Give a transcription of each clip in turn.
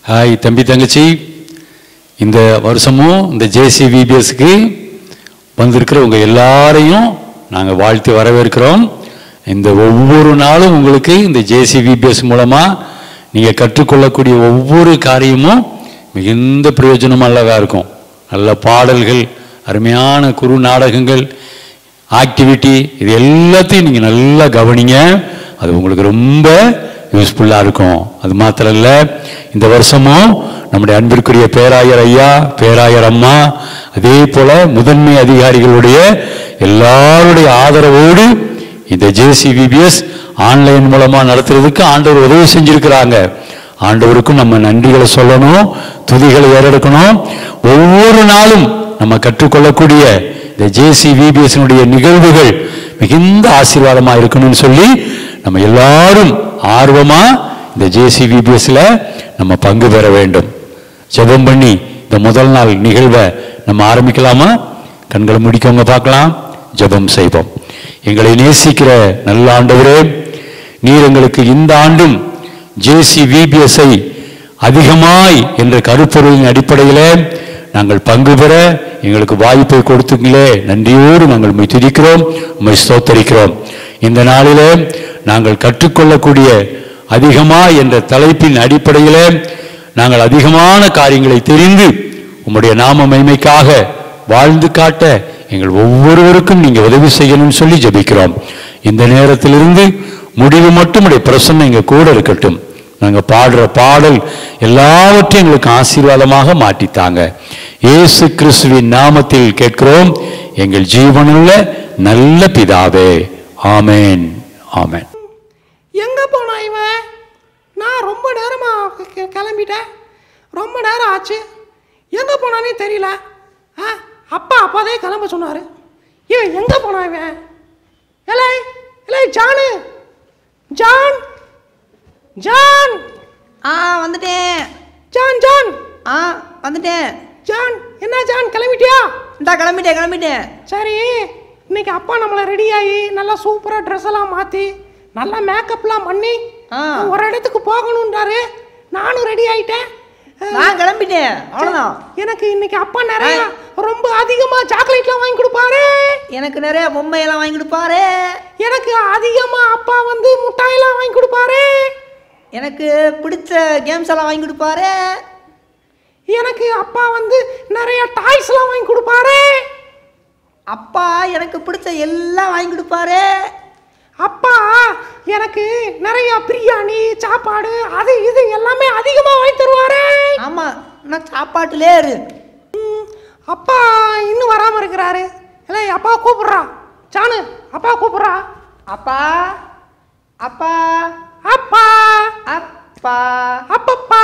Hi தம்பி தங்கச்சி இந்த வருஷமும் இந்த ஜேசி விபிஎஸ்க்கு வந்திருக்கிற உங்க எல்லாரையும் நாங்கள் வாழ்த்து வரவேற்கிறோம் இந்த ஒவ்வொரு நாளும் உங்களுக்கு இந்த ஜேசி விபிஎஸ் மூலமா நீங்க கற்றுக்கொள்ளக்கூடிய ஒவ்வொரு காரியமும் மிகுந்த பிரயோஜனமானதாக இருக்கும் நல்ல பாடல்கள் அருமையான குறு நாடகங்கள் ஆக்டிவிட்டி இது எல்லாத்தையும் நீங்கள் நல்லா கவனிங்க அது உங்களுக்கு ரொம்ப யூஸ்ஃபுல்லாக இருக்கும் அது மாத்திரம் இல்லை இந்த வருஷமும் நம்முடைய அன்பிற்குரிய பேராயர் ஐயா பேராயர் அம்மா அதே போல முதன்மை அதிகாரிகளுடைய எல்லாருடைய ஆதரவோடு இந்த ஜேசிபிபிஎஸ் ஆன்லைன் மூலமா நடத்துறதுக்கு ஆண்டவர் உதவி செஞ்சிருக்கிறாங்க ஆண்டவருக்கும் நம்ம நன்றிகளை சொல்லணும் துதிகளை ஏறெடுக்கணும் ஒவ்வொரு நாளும் நம்ம கற்றுக்கொள்ளக்கூடிய இந்த ஜேசி விபிஎஸ்னுடைய நிகழ்வுகள் மிகுந்த ஆசீர்வாதமா இருக்கணும்னு சொல்லி நம்ம எல்லாரும் ஆர்வமா இந்த ஜேசி விபிஎஸ்ல நம்ம பங்கு பெற வேண்டும் ஜெபம் பண்ணி இந்த முதல் நாள் நிகழ்வை நம்ம ஆரம்பிக்கலாமா கண்களை முடிக்கவங்க பார்க்கலாம் ஜெபம் செய்வோம் எங்களை நேசிக்கிற நல்ல ஆண்டவரே நீர் எங்களுக்கு இந்த ஆண்டும் ஜேசி விபிஎஸ்ஐ அதிகமாய் என்ற கருப்பொருளின் அடிப்படையிலே நாங்கள் பங்கு பெற எங்களுக்கு வாய்ப்பை கொடுத்துங்களே நன்றியோடு நாங்கள் உம்மை துதிக்கிறோம் உம்மை ஸ்தோத்தரிக்கிறோம் இந்த நாளிலே நாங்கள் கற்றுக்கொள்ளக்கூடிய அதிகமா என்ற தலைப்பின் அடிப்படையிலே நாங்கள் அதிகமான காரியங்களை தெரிந்து உம்முடைய நாம மைமைக்காக வாழ்ந்து காட்ட எங்கள் ஒவ்வொருவருக்கும் நீங்க உதவி செய்யணும்னு சொல்லி ஜெபிக்கிறோம் இந்த நேரத்திலிருந்து முடிவு மட்டும் உடைய பிரசன்னம் எங்க கூட இருக்கட்டும் நாங்க பாடுற பாடல் எல்லாவற்றையும் எங்களுக்கு ஆசீர்வாதமாக மாற்றித்தாங்க இயேசு கிறிஸ்துவின் நாமத்தில் கேட்கிறோம் எங்கள் ஜீவனுள்ள நல்ல பிதாவே ஆமென் ஆமென் எங்க போனா இவன் நான் ரொம்ப நேரமா கி- கி- கிளம்பிட்டேன் ரொம்ப நேரம் ஆச்சு எங்க போனானே தெரியல ஆ அப்பா அப்பாதே கிளம்ப சொன்னாரு இவன் எங்க போனா இவன் எலை எலை ஜானு ஜான் ஜான் ஆ வந்துட்டேன் ஜான் ஜான் ஆ வந்துட்டேன் ஜான் என்ன ஜான் கிளம்பிட்டியா இந்தா கிளம்பிட்டேன் கிளம்பிட்டேன் சரி இன்னைக்கு அப்பா நம்மளை ரெடி ஆகி நல்லா சூப்பராக ட்ரெஸ் எல்லாம் மாற்றி நல்லா மேக்கப்லாம் பண்ணி ஆ. ஒரு இடத்துக்கு போகணுன்றாரு நானும் ரெடி ஆயிட்டேன் அஹ், நான் கிளம்பிட்டேன் அவ்வளோதான் எனக்கு இன்னைக்கு அப்பா நிறைய ரொம்ப அதிகமாக சாக்லேட்லாம் வாங்கி கொடுப்பாரு எனக்கு நிறைய பொம்மையெல்லாம் வாங்கி கொடுப்பாரு எனக்கு அதிகமாக அப்பா வந்து முட்டாயெல்லாம் வாங்கி கொடுப்பாரு எனக்கு பிடிச்ச கேம்ஸ் எல்லாம் வாங்கி கொடுப்பாரு எனக்கு அப்பா வந்து நிறைய டாய்ஸ்லாம் வாங்கி கொடுப்பாரு அப்பா எனக்கு பிடிச்ச எல்லாம் வாங்கி கொடுப்பாரு அப்பா எனக்கு நிறைய பிரியாணி சாப்பாடு அது இது எல்லாமே அதிகமாக வாங்கி தருவாரு ஆமாம் நான் சாப்பாட்டுலே இரு ம், அப்பா இன்னும் வராம இருக்கிறாரு இல்லை அப்பா கூப்பிடுறா ஜானு அப்பா கூப்பிடுறா அப்பா அப்பா அப்பா அப்பா அப்பப்பா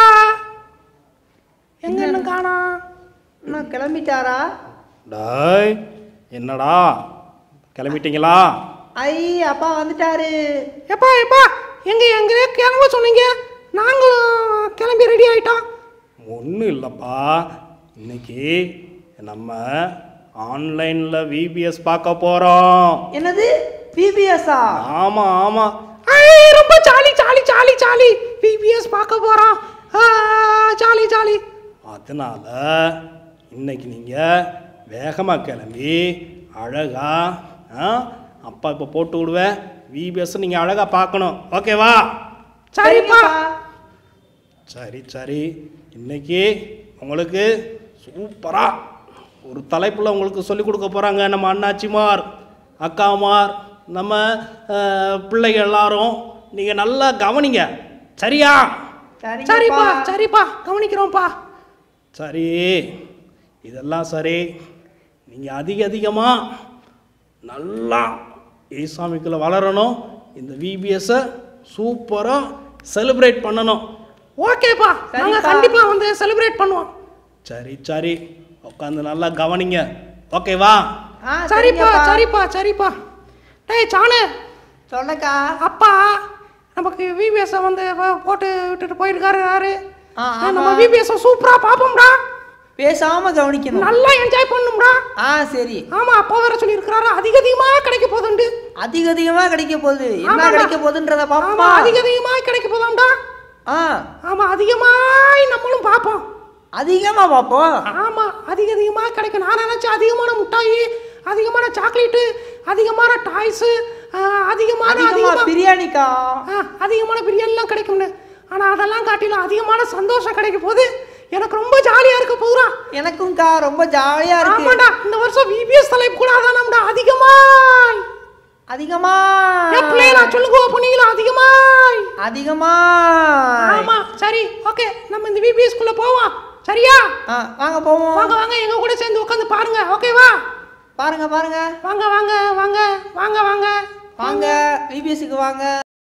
எங்க இன்னும் காணா நான் கிளம்பிட்டாரா டாய் என்னடா கிளம்பிட்டீங்களா ஐ அப்பா வந்துட்டாரு எப்பா எப்பா எங்க எங்க கிளம்ப சொன்னீங்க நாங்களும் கிளம்பி ரெடி ஆயிட்டோம் ஒன்றும் இல்லைப்பா இன்னைக்கு நம்ம ஆன்லைனில் விபிஎஸ் பார்க்க போகிறோம் என்னது பிபிஎஸ்ஆ ஆமாம் ஆமாம் ஐ ரொம்ப ஜாலி ஜாலி ஜாலி ஜாலி பிபிஎஸ் பார்க்க போறோம் ஆ, ஜாலி ஜாலி அதனால இன்னைக்கு நீங்கள் வேகமாக கிளம்பி அழகா ஆ, அப்பா இப்போ போட்டு விடுவேன் விபிஎஸ் நீங்கள் அழகாக பார்க்கணும் ஓகேவா சரிப்பா சரி சரி இன்னைக்கு உங்களுக்கு சூப்பராக ஒரு தலைப்பில் உங்களுக்கு சொல்லிக் கொடுக்க போகிறாங்க நம்ம அண்ணாச்சிமார் அக்காமார் நம்ம அஹ், பிள்ளைங்க எல்லாரும் நீங்கள் நல்லா கவனிங்க சரியா சரிப்பா சரிப்பா கவனிக்கிறோம்ப்பா சரி இதெல்லாம் சரி நீங்கள் அதிக அதிகமாக நல்லா ஏசாமிக்குள்ளே வளரணும் இந்த விபிஎஸ்ஸை சூப்பராக செலிப்ரேட் பண்ணணும் ஓகேப்பா நாங்க சரிப்பா. கண்டிப்பா வந்து செலிப்ரேட் பண்ணுவோம் சரி சரி உட்காந்து நல்லா கவனிங்க ஓகேவா ஆ சரிப்பா சரிப்பா சரிப்பா சரிப்பா டேய் சானு சொல்லக்கா அப்பா நமக்கு விபிஎஸ் வந்து வ- போட்டு விட்டுட்டு போயிருக்காரு யாரு ஆ, நம்ம ஆமா. விபிஎஸ் சூப்பரா பாப்போம்டா பேசாம கவனிக்கணும் நல்லா என்ஜாய் பண்ணும்டா ஆ சரி ஆமா அப்பா வேற சொல்லி இருக்கிறாரு அதிக அதிகமா கிடைக்க போதுண்டு அதிக அதிகமா கிடைக்க போகுது என்ன ஆமாடா. கிடைக்க போகுதுன்றத ஆமா பாப்பா அதிக அதிகமா கிடைக்க போதாம்டா ஆ ஆமாம் அதிகமாய் நம்மளும் பார்ப்போம் அதிகமாக பார்ப்போம் ஆமாம் அதிக அதிகமாக கிடைக்கும் நான் நினச்சேன் அதிகமான முட்டாயி அதிகமான சாக்லேட்டு அதிகமான டாய்ஸு அதிகமான அதிகமாக அதிகமாக பிரியாணிக்கா ஆ, அதிகமான பிரியாணிலாம் கிடைக்கும்னு ஆனால் அதெல்லாம் காட்டிலும் அதிகமான சந்தோஷம் கிடைக்க போது எனக்கு ரொம்ப ஜாலியாக இருக்க போதுரா எனக்கும்க்கா ரொம்ப ஜாலியாக இருக்கு ஆமாடா இந்த வருஷம் விபிஎஸ் தலைப்பு கூட அதான் நம்மடா அதிகமாய் அதிகமா என் பிள்ளைகளா சொல்லுங்க பொண்ணுங்களா அதிகமாய் அதிகமாக ஆமா சரி ஓகே நம்ம இந்த விபிஎஸ் குள்ள போவோம் சரியா ஆ வாங்க போவோம் வாங்க வாங்க எங்க கூட சேர்ந்து உட்காந்து பாருங்க ஓகேவா பாருங்க பாருங்க வாங்க வாங்க வாங்க வாங்க வாங்க வாங்க விபிஎஸ்க்கு வாங்க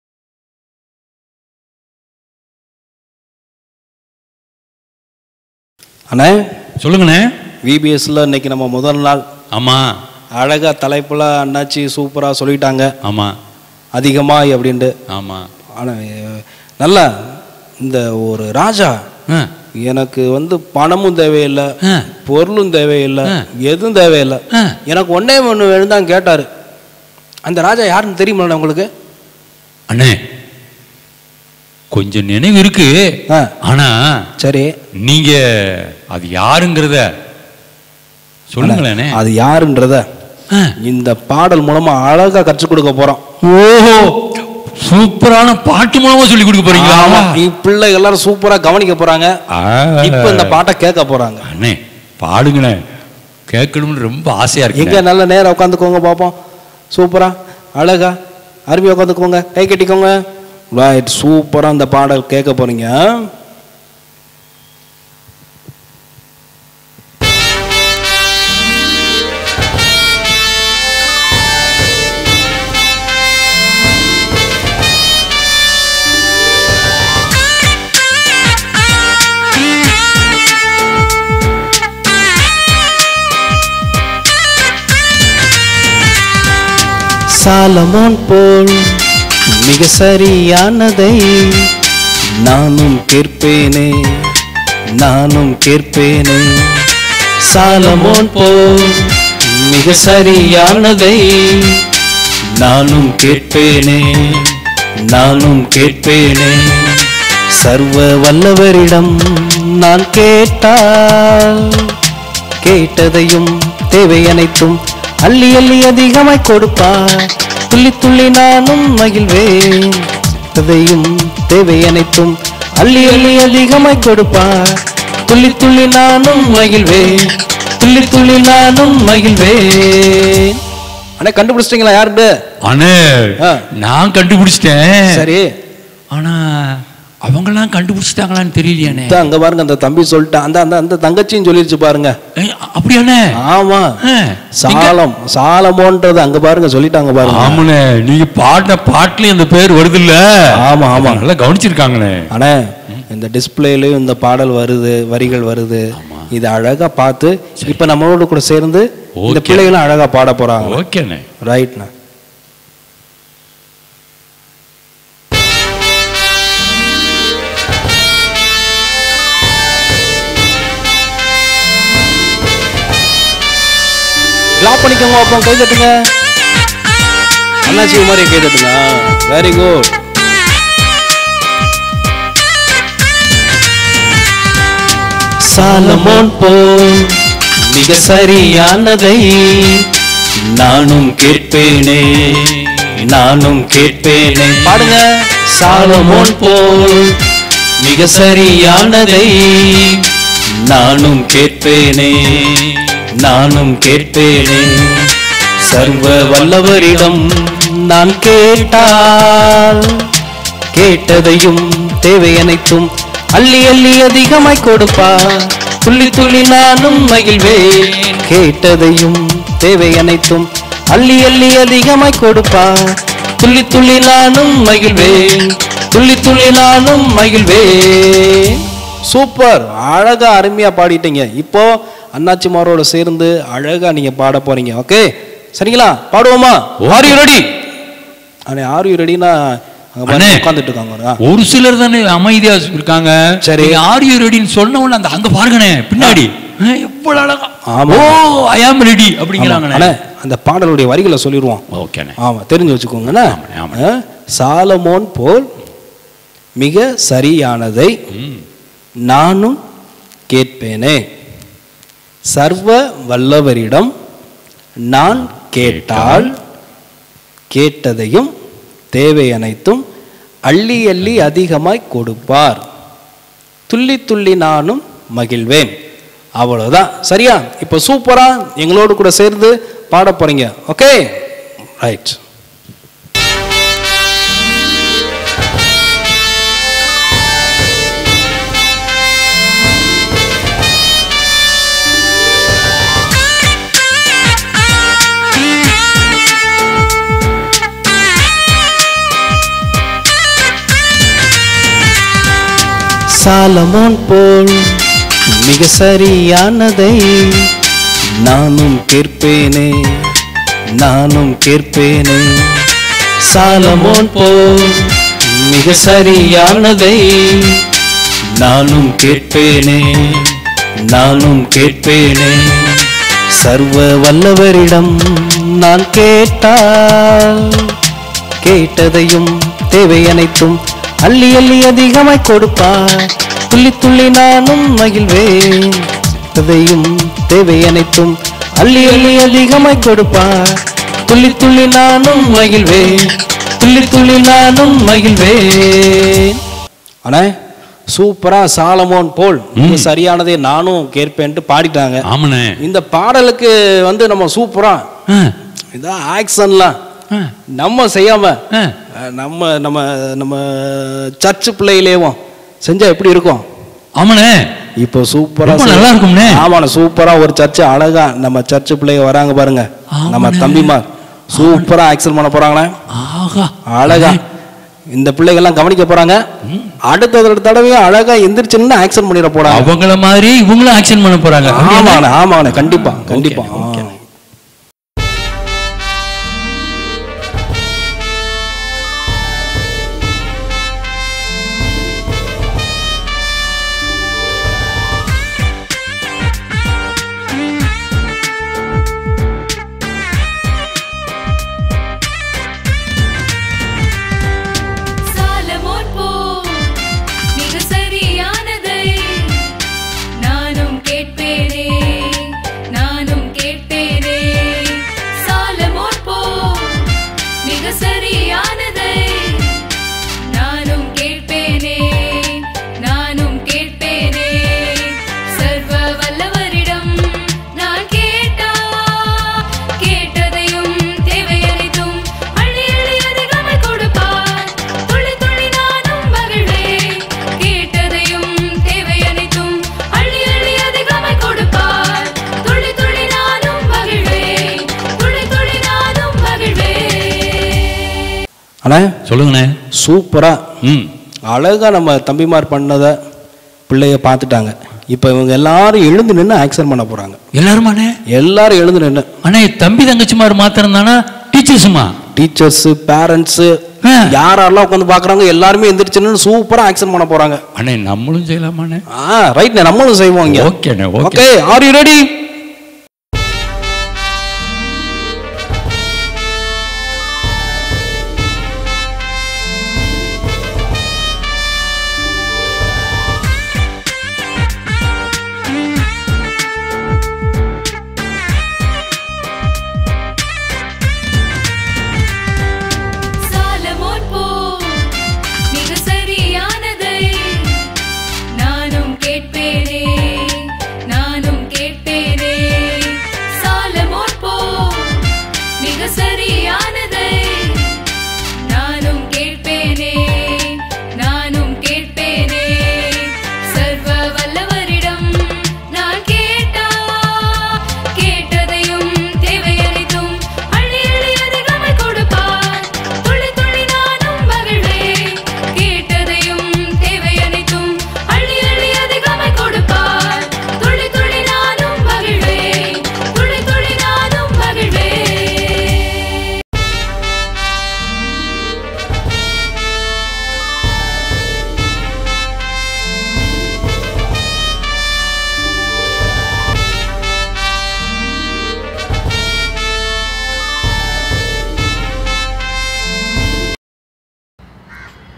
அண்ணே சொல்லுங்கண்ணே விபிஎஸ்ல இன்னைக்கு நம்ம முதல் நாள் ஆமா அழகா தலைப்புல அண்ணாச்சி சூப்பராக சொல்லிட்டாங்க ஆமா அதிகமாய் அப்படின்ட்டு ஆமா ஆனால் நல்லா இந்த ஒரு ராஜா ஆ, எனக்கு வந்து பணமும் தேவையில்லை ஆ. பொருளும் தேவையில்லை ஆ. எதுவும் தேவையில்லை ஆ. எனக்கு ஒன்னே ஒன்று வேணும் தான் கேட்டார் அந்த ராஜா யாருன்னு தெரியுமா உங்களுக்கு அண்ணே கொஞ்சம் நினைவு இருக்கு ஆ. ஆனா சரி நீங்க அது யாருங்கிறத சொல்லுங்களேனே அது யாருன்றத ஆ. இந்த பாடல் மூலமா அழகா கற்றுக் கொடுக்க போறோம் ஓஹோ சூப்பரான பாட்டு மூலமா சொல்லி கொடுக்க போறீங்களா ஆமா, இ- பிள்ளைகள் எல்லாரும் சூப்பரா கவனிக்க போறாங்க ஆ. இப்ப இந்த பாட்டை கேட்க போறாங்க அண்ணே பாடுங்கண்ணே கேட்கணும்னு ரொம்ப ஆசையா எங்க இருக்கு நல்ல நேரம் உட்காந்துக்கோங்க பாப்போம் சூப்பரா அழகா அருமையா உட்காந்துக்கோங்க கை கட்டிக்கோங்க ரைட் சூப்பரா இந்த பாடல் கேட்க போறீங்க சாலமோன் போல் மிக சரியானதை நானும் கேட்பேனே நானும் கேட்பேனே சாலமோன் போல் மிக சரியானதை நானும் கேட்பேனே நானும் கேட்பேனே சர்வ வல்லவரிடம் நான் கேட்டால் கேட்டதையும் தேவை அனைத்தும் அள்ளி அள்ளி அதிகமாய் கொடுப்பார் துள்ளி துள்ளி நானும் மகிழ்வேன் அதையும் தேவை அனைத்தும் அள்ளி அள்ளி அதிகமாய் கொடுப்பார் துள்ளி துள்ளி நானும் மகிழ்வேன் துள்ளி துள்ளி நானும் மகிழ்வேன் அண்ணே கண்டுபிடிச்சிட்டீங்களா யாருண்டு அண்ணே ஆ. நான் கண்டுபிடிச்சிட்டேன் சரி ஆனா அவங்கெல்லாம் கண்டுபிடிச்சிட்டாங்களான்னு தெரியலையாண்ணே இதான் அங்க பாருங்க அந்த தம்பி சொல்லிட்டான் அந்த அந்த அந்த தங்கச்சியும் சொல்லிருச்சு பாருங்க ஏய், அப்படியாண்ணே ஆமா ஆ, சாலம் சாலமோன்றது அங்க பாருங்க சொல்லிட்டாங்க பாருங்க ஆமாண்ணே நீங்க பாடின பாட்டுலயும் அந்த பேர் வருது இல்ல ஆமா, ஆமா. நல்லா கவனிச்சிருக்காங்கண்ணே அண்ணே இந்த டிஸ்பிளேலயும் இந்த பாடல் வருது வரிகள் வருது இது அழகா பார்த்து இப்ப நம்மளோட கூட சேர்ந்து இந்த Okay. பிள்ளைகளும் அழகா பாட போறாங்க ஓகேண்ணே ரைட்ண்ணா கிளாப் பண்ணிக்கோங்க அப்புறம் கை தட்டுங்க அண்ணாச்சி மாதிரி கை தட்டுங்க வெரி குட் சாலமோன் போல் மிக சரியானதை நானும் கேட்பேனே நானும் கேட்பேனே பாடுங்க சாலமோன் போல் மிக சரியானதை நானும் கேட்பேனே நானும் கேட்பேனே சர்வ வல்லவரிடம் நான் கேட்டால் கேட்டதையும் தேவை அனைத்தும் அள்ளி அள்ளி அதிகமாய் கொடுப்பா துள்ளி துள்ளி நானும் மகிழ்வேன் கேட்டதையும் தேவை அனைத்தும் அள்ளி அள்ளி அதிகமாய் கொடுப்பா துள்ளி துள்ளி நானும் மகிழ்வேன் துள்ளி துள்ளி நானும் மகிழ்வேன் சூப்பர் அழகா அருமையா பாடிட்டீங்க இப்போ அண்ணாச்சிமாரோட சேர்ந்து அழகா நீங்க பாட போறீங்க ஓகே சரிங்களா பாடுவோமா ஆர் யூ ரெடி அண்ணே ஆர் யூ ரெடினா அங்க அண்ணே. உட்காந்துட்டு இருக்காங்க ஒரு சிலர் தானே அமைதியா இருக்காங்க சரி. ஆர் யூ ரெடின்னு சொன்ன உடனே அந்த அங்க பாருங்கண்ணே பின்னாடி ஆ, எவ்வளவு அழகா ஆமா. ஓ ஐ ஆம் ரெடி ஆமா. அப்படிங்கிறாங்கண்ணே அண்ணே அந்த பாடலுடைய வரிகளை சொல்லிடுவோம் ஓகேண்ணே ஆமா தெரிஞ்சு வச்சுக்கோங்கண்ணே ஆமாண்ணே, ஆமாண்ணே. ஆ, சாலமோன் போல் மிக சரியானதை நானும் கேட்பேனே சர்வ வல்லவரிடம் நான் கேட்டால் கேட்டதையும் தேவை அனைத்தும் அள்ளி அள்ளி அதிகமாய் கொடுப்பார் துள்ளி துள்ளி நானும் மகிழ்வேன் அவ்வளவுதான் சரியா இப்போ சூப்பரா எங்களோடு கூட சேர்ந்து பாட போறீங்க ஓகே ரைட் சாலமோன் போல் மிக சரியானதை நானும் கேட்பேனே நானும் கேட்பேனே சாலமோன் போல் மிக சரியானதை நானும் கேட்பேனே நானும் கேட்பேனே சர்வ வல்லவரிடம் நான் கேட்டால் கேட்டதையும் தேவை அனைத்தும் அள்ளி அள்ளி அதிகமாய் கொடுப்பார் துள்ளி துள்ளி நானும் மகிழ்வேன் அதையும் தேவை அனைத்தும் அள்ளி அள்ளி அதிகமாய் கொடுப்பார் துள்ளி துள்ளி நானும் மகிழ்வேன் துள்ளி துள்ளி நானும் மகிழ்வேன் அண்ணே சூப்பரா சாலமோன் போல் மிக சரியானதை நானும் கேட்பேன்ட்டு பாடிட்டாங்க ஆமாண்ணே இந்த பாடலுக்கு வந்து நம்ம சூப்பரா ஆ, இதான் ஆக்ஷன்லாம் ஆ, நம்ம செய்யாம ஆ. அஹ், நம்ம நம்ம நம்ம சர்ச் பிள்ளையிலேவும் செஞ்சா எப்படி இருக்கும் ஆமாண்ணே இப்போ சூப்பரா ரொம்ப செய்- நல்லா இருக்கும்ண்ணே. ஆமாண்ணே சூப்பரா ஒரு சர்ச் அழகா நம்ம சர்ச் பிள்ளைங்க வராங்க பாருங்க நம்ம ஆமாண்ணே. தம்பிமார் சூப்பரா ஆக்ஷன் பண்ண போறாங்களே ஆகா அழகா இந்த பிள்ளைங்க எல்லாம் கவனிக்க போறாங்க அடுத்த தடவையும் அழகா எந்திரிச்சு நின்று ஆக்ஷன் பண்ணிட போறாங்க அவங்கள மாதிரி இவங்களும் ஆக்ஷன் பண்ண போறாங்க ஆமாண்ணே ஆமாண்ணே கண்டிப்பா கண்டிப்பா ஓகே, ஆ. சாலமோன் போல் மிக சரியானதை நானும் கேட்பேனே நானும் கேட்பேனே சாலமோன் போல் மிக சரியானதை நானும் கேட்பேனே நானும் கேட்பேனே சர்வ வல்லவரிடம் நான் கேட்டா கேட்டதையும் தேவையறிதும் அள்ளி அள்ளி அதிகமாய் கொடுப்பார் துள்ளி துள்ளி நானும் மகிழ்வேன் கேட்டதையும் தேவையனைத்தும் அள்ளி அள்ளி அதிகமாய் கொடுப்பார் துள்ளி துள்ளி நானும் மகிழ்வேன் துள்ளி துள்ளி நானும் மகிழ்வேன் அண்ணே சொல்லுங்கண்ணே சூப்பரா ம் அழகா நம்ம தம்பிமார் பண்ணதை பிள்ளைய பார்த்துட்டாங்க இப்போ இவங்க எல்லாரும் எழுந்து நின்று ஆக்ஷன் பண்ண போறாங்க எல்லாருமாண்ணே எல்லாரும் எழுந்து நின்று அண்ணே தம்பி தங்கச்சிமார் மாத்திரம் தானா டீச்சர்ஸுமா டீச்சர்ஸ் பேரண்ட்ஸ் ஆ. யாரெல்லாம் உட்காந்து பார்க்குறாங்க எல்லாருமே எந்திரிச்சு நின்று சூப்பரா ஆக்ஷன் பண்ண போறாங்க அண்ணே நம்மளும் செய்யலாமாண்ணே ஆ ரைட் நம்மளும் செய்வோம் இங்க ஓகேண்ணே okay okay are you ready Solomon போல் மிக சரியானதை நானும் கேட்பேனே நானும் கேட்பேனே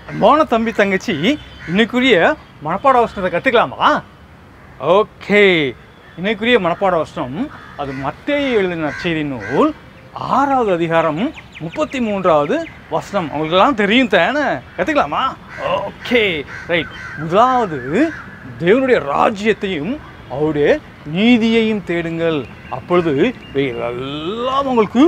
அன்பான தம்பி தங்கச்சி இன்னைக்குரிய மனப்பாட வசனத்தை கற்றுக்கலாமா ஓகே இன்னைக்குரிய மனப்பாட வசனம் அது மத்தேயு எழுதின நற்செய்தி நூல் ஆறாவது அதிகாரம் முப்பத்தி மூன்றாவது வசனம் அவங்களுக்கெல்லாம் தெரியும் தானே கற்றுக்கலாமா ஓகே ரைட் முதலாவது தேவனுடைய ராஜ்யத்தையும் அவருடைய நீதியையும் தேடுங்கள் அப்பொழுது எல்லாம் உங்களுக்கு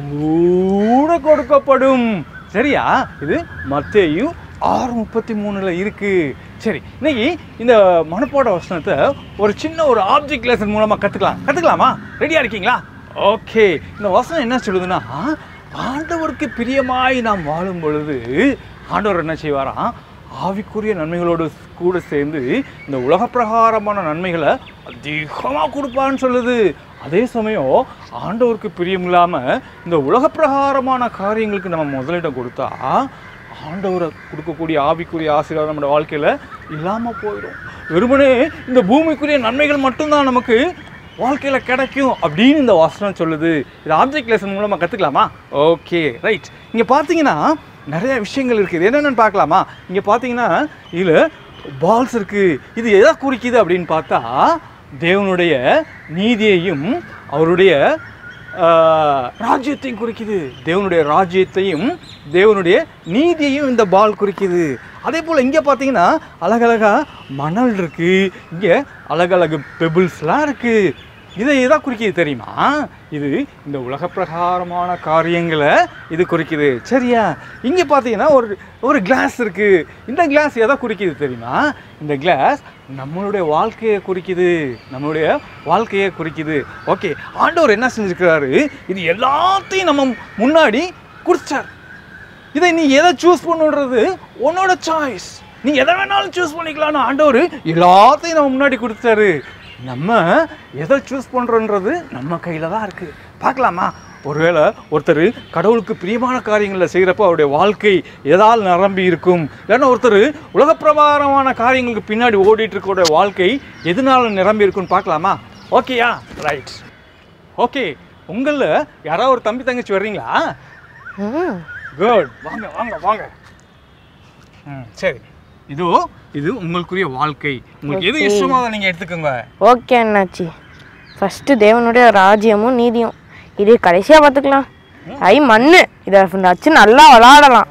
கூட கொடுக்கப்படும் சரியா இது மத்தேயும் ஆறு முப்பத்தி மூணுல இருக்கு சரி இன்னைக்கு இந்த மனப்பாட வசனத்தை ஒரு சின்ன ஒரு ஆப்ஜெக்ட் லெசன் மூலமா கத்துக்கலாம் கத்துக்கலாமா ரெடியா இருக்கீங்களா ஓகே இந்த வசனம் என்ன சொல்லுதுன்னா ஆண்டவருக்கு பிரியமாய் நாம் வாழும் பொழுது ஆண்டவர் என்ன செய்வாராம் ஆவிக்குரிய நன்மைகளோடு கூட சேர்ந்து இந்த உலக பிரகாரமான நன்மைகளை அதிகமாக கொடுப்பான்னு சொல்லுது அதே சமயம் ஆண்டவருக்கு பிரியமில்லாமல் இந்த உலக பிரகாரமான காரியங்களுக்கு நம்ம முதலிடம் கொடுத்தா ஆண்டவரை கொடுக்கக்கூடிய ஆவிக்குரிய ஆசீர்வாதம் நம்ம வாழ்க்கையில் இல்லாமல் போயிடும் வெறுமனே இந்த பூமிக்குரிய நன்மைகள் மட்டும்தான் நமக்கு வாழ்க்கையில் கிடைக்கும் அப்படின்னு இந்த வசனம் சொல்லுது இது ஆப்ஜெக்ட் லெசன் மூலமாக கற்றுக்கலாமா ஓகே ரைட் இங்கே பார்த்தீங்கன்னா நிறைய விஷயங்கள் இருக்குது என்னென்னு பார்க்கலாமா இங்கே பார்த்தீங்கன்னா இதில் பால்ஸ் இருக்குது இது எதை குறிக்குது அப்படின்னு பார்த்தா தேவனுடைய நீதியையும் அவருடைய ஆஹ், ராஜ்யத்தையும் குறிக்குது தேவனுடைய ராஜ்யத்தையும் தேவனுடைய நீதியையும் இந்த பால் குறிக்குது அதே போல் இங்கே பார்த்தீங்கன்னா அழகழகா மணல் இருக்கு இங்கே அழகழகு பெபிள்ஸ்லாம் இருக்கு இதை எதா குறிக்குது தெரியுமா இது இந்த உலக பிரகாரமான காரியங்களை இது குறிக்குது சரியா இங்கே பார்த்தீங்கன்னா ஒரு ஒரு கிளாஸ் இருக்கு இந்த கிளாஸ் எதை குறிக்குது தெரியுமா இந்த கிளாஸ் நம்மளுடைய வாழ்க்கையை குறிக்குது நம்மளுடைய வாழ்க்கையை குறிக்குது ஓகே ஆண்டவர் என்ன செஞ்சிருக்கிறாரு இது எல்லாத்தையும் நம்ம முன்னாடி குடிச்சார் இதை நீ எதை சூஸ் பண்ணுன்றது உன்னோட சாய்ஸ் நீ எதை வேணாலும் சூஸ் பண்ணிக்கலாம்னு ஆண்டவர் எல்லாத்தையும் நம்ம முன்னாடி கொடுத்தாரு நம்ம எதை சூஸ் பண்ணுறோன்றது நம்ம கையில் தான் இருக்குது பார்க்கலாமா ஒருவேளை ஒருத்தர் கடவுளுக்கு பிரியமான காரியங்களில் செய்கிறப்போ அவருடைய வாழ்க்கை எதால் நிரம்பி இருக்கும் இல்லைன்னா ஒருத்தர் உலகப்பிரகாரமான காரியங்களுக்கு பின்னாடி ஓடிட்டு இருக்கோட வாழ்க்கை எதனால நிரம்பி இருக்கும்னு பார்க்கலாமா ஓகேயா ரைட் ஓகே உங்களில் யாராவது ஒரு தம்பி தங்கச்சி வர்றீங்களா குட் வாங்க வாங்க வாங்க ம் சரி இதோ இது உங்களுக்குரிய வாழ்க்கை உங்களுக்கு எது இஷ்டமோ அதை நீங்கள் எடுத்துக்கோங்க ஓகே அண்ணாச்சி ஃபஸ்ட்டு தேவனுடைய ராஜ்யமும் நீதியும் இது கடைசியாக பார்த்துக்கலாம் ஐ மண்ணு இதை வச்சு நல்லா விளாடலாம்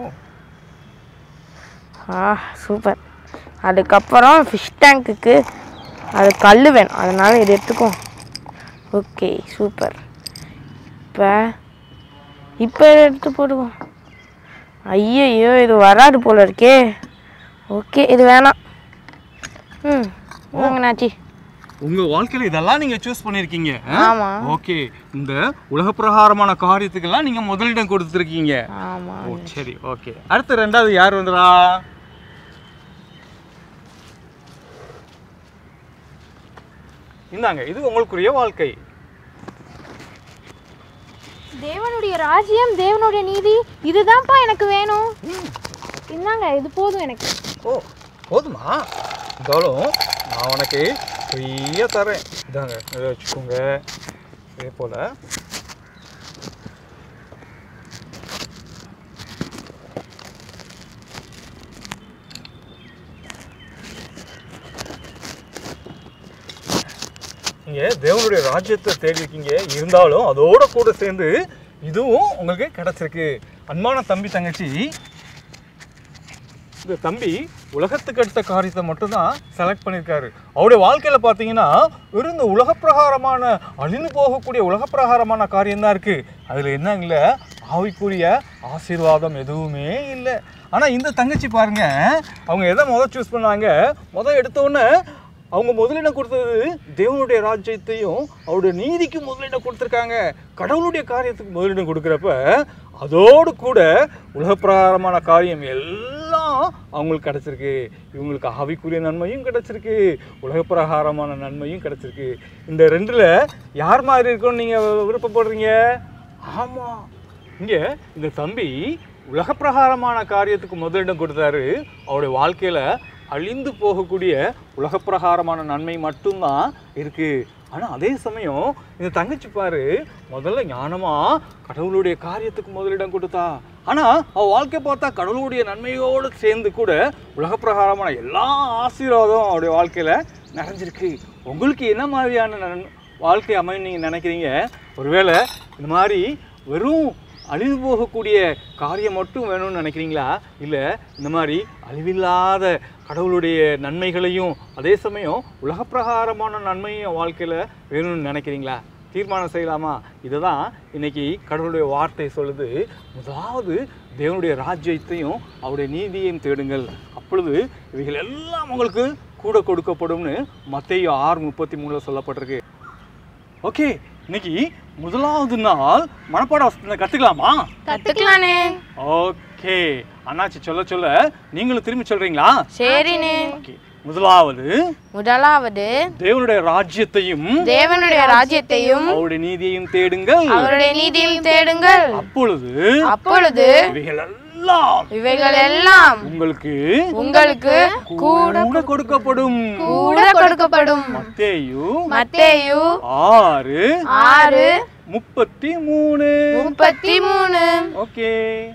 ஆ சூப்பர் அதுக்கப்புறம் ஃபிஷ் டேங்க்குக்கு அது கல் வேணும் அதனால் இது எடுத்துக்குவோம் ஓகே சூப்பர் இப்போ இப்போ எடுத்து போடுவோம் ஐயையோ இது வராது போல இருக்கே ஓகே இது வேணாம் ம் வாங்கண்ணாச்சி உங்க வாழ்க்கையில இதெல்லாம் நீங்க சூஸ் பண்ணிருக்கீங்க ஆமா. ஓகே இந்த உலக பிரகாரமான காரியத்துக்கெல்லாம் நீங்க முதலிடம் கொடுத்துருக்கீங்க ஆமாம் ஓ சரி ஓகே அடுத்து ரெண்டாவது யார் வந்துடா இந்தாங்க இது உங்களுக்குரிய வாழ்க்கை தேவனுடைய ராஜ்யம் தேவனுடைய நீதி இதுதான்ப்பா எனக்கு வேணும் இந்தாங்க இது போதும் எனக்கு ஓ போதுமா இருந்தாலும் நான் உனக்கு ஃப்ரீயாக தரேன் இதாங்க இதை வச்சுக்கோங்க இதே போல் நீங்கள் தேவனுடைய ராஜ்யத்தை தேடிருக்கீங்க இருந்தாலும் அதோட கூட சேர்ந்து இதுவும் உங்களுக்கு கிடச்சிருக்கு அன்பான தம்பி தங்கச்சி இந்த தம்பி உலகத்துக்கு அடுத்த காரியத்தை மட்டும்தான் செலக்ட் பண்ணியிருக்காரு அவருடைய வாழ்க்கையில் பார்த்தீங்கன்னா வெறும் இந்த உலகப்பிரகாரமான அழிந்து போகக்கூடிய உலகப்பிரகாரமான காரியம் தான் இருக்குது அதில் என்ன இல்லை ஆவிக்குரிய ஆசீர்வாதம் எதுவுமே இல்லை ஆனால் இந்த தங்கச்சி பாருங்க அவங்க எதை முதல் சூஸ் பண்ணாங்க முதல் எடுத்த உடனே அவங்க முதலிடம் கொடுத்தது தேவனுடைய ராஜ்யத்தையும் அவருடைய நீதிக்கு முதலிடம் கொடுத்துருக்காங்க கடவுளுடைய காரியத்துக்கு முதலிடம் கொடுக்குறப்ப அதோடு கூட உலகப்பிரகாரமான காரியம் எல்லாம் அவங்களுக்கு கிடச்சிருக்கு இவங்களுக்கு ஆவிக்குரிய நன்மையும் கிடச்சிருக்கு உலகப்பிரகாரமான நன்மையும் கிடச்சிருக்கு இந்த ரெண்டில் யார் மாதிரி இருக்கும்னு நீங்கள் விருப்பப்படுறீங்க ஆமாம் இங்கே இந்த தம்பி உலகப்பிரகாரமான காரியத்துக்கு முதலிடம் கொடுத்தாரு அவருடைய வாழ்க்கையில் அழிந்து போகக்கூடிய உலகப்பிரகாரமான நன்மை மட்டும்தான் இருக்குது ஆனால் அதே சமயம் இந்த தங்கச்சி பாரு முதல்ல ஞானமா கடவுளுடைய காரியத்துக்கு முதலிடம் கொடுத்தா ஆனால் அவள் வாழ்க்கை பார்த்தா கடவுளுடைய நன்மையோடு சேர்ந்து கூட உலக பிரகாரமான எல்லா ஆசீர்வாதம் அவருடைய வாழ்க்கையில் நிறைஞ்சிருக்கு உங்களுக்கு என்ன மாதிரியான நன்- வாழ்க்கை அமையும் நீங்கள் நினைக்கிறீங்க ஒருவேளை இந்த மாதிரி வெறும் அழிவு போகக்கூடிய காரியம் மட்டும் வேணும்னு நினைக்கிறீங்களா இல்லை இந்த மாதிரி அழிவில்லாத கடவுளுடைய நன்மைகளையும் அதே சமயம் உலகப்பிரகாரமான நன்மையும் வாழ்க்கையில் வேணும்னு நினைக்கிறீங்களா தீர்மானம் செய்யலாமா இதை தான் இன்னைக்கு கடவுளுடைய வார்த்தை சொல்லுது முதலாவது தேவனுடைய ராஜ்யத்தையும் அவருடைய நீதியையும் தேடுங்கள் அப்பொழுது இவைகள் எல்லாம் உங்களுக்கு கூட கொடுக்கப்படும்னு மத்தேயு ஆறு முப்பத்தி மூணில் சொல்லப்பட்டிருக்கு ஓகே இன்னைக்கு முதலாவது நாள் மனப்பாட வசனத்தை கற்றுக்கலாமா கத்துக்கலானே ஓகே அண்ணாச்சி சொல்ல சொல்ல நீங்களும் திரும்பி சொல்றீங்களா சரிண்ணே ஓகே முதலாவது முதலாவது தேவனுடைய ராஜ்யத்தையும் தேவனுடைய ராஜ்யத்தையும் அவருடைய நீதியையும் தேடுங்கள் அவருடைய நீதியையும் தேடுங்கள் அப்பொழுது அப்பொழுது இவைகள் எல்லாம் இவைகள் எல்லாம் உங்களுக்கு உங்களுக்கு கூட கொடுக்கப்படும் கூட கொடுக்கப்படும் மத்தேயு மத்தேயு ஆறு ஆறு முப்பத்தி மூணு முப்பத்தி மூணு ஓகே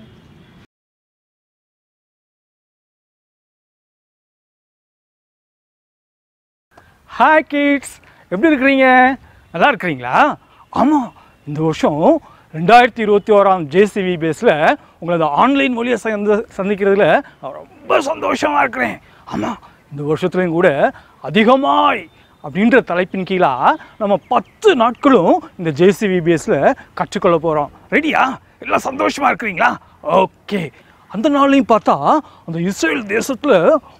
ஹாய் கிட்ஸ் எப்படி இருக்கிறீங்க நல்லா இருக்கிறீங்களா ஆமாம் இந்த வருஷம் ரெண்டாயிரத்தி இருபத்தி ஓராம் ஜேசிவி பேஸில் உங்களை அந்த ஆன்லைன் மொழியை சந்த சந்திக்கிறதுல நான் ரொம்ப சந்தோஷமாக இருக்கிறேன் ஆமாம் இந்த வருஷத்துலையும் கூட அதிகமாய் அப்படின்ற தலைப்பின் கீழாக நம்ம பத்து நாட்களும் இந்த ஜேசிவி பேஸில் கற்றுக்கொள்ள போகிறோம் ரெடியா எல்லாம் சந்தோஷமாக இருக்கிறீங்களா ஓகே அந்த நாள்லையும் பார்த்தா அந்த இஸ்ரேல் தேசத்தில்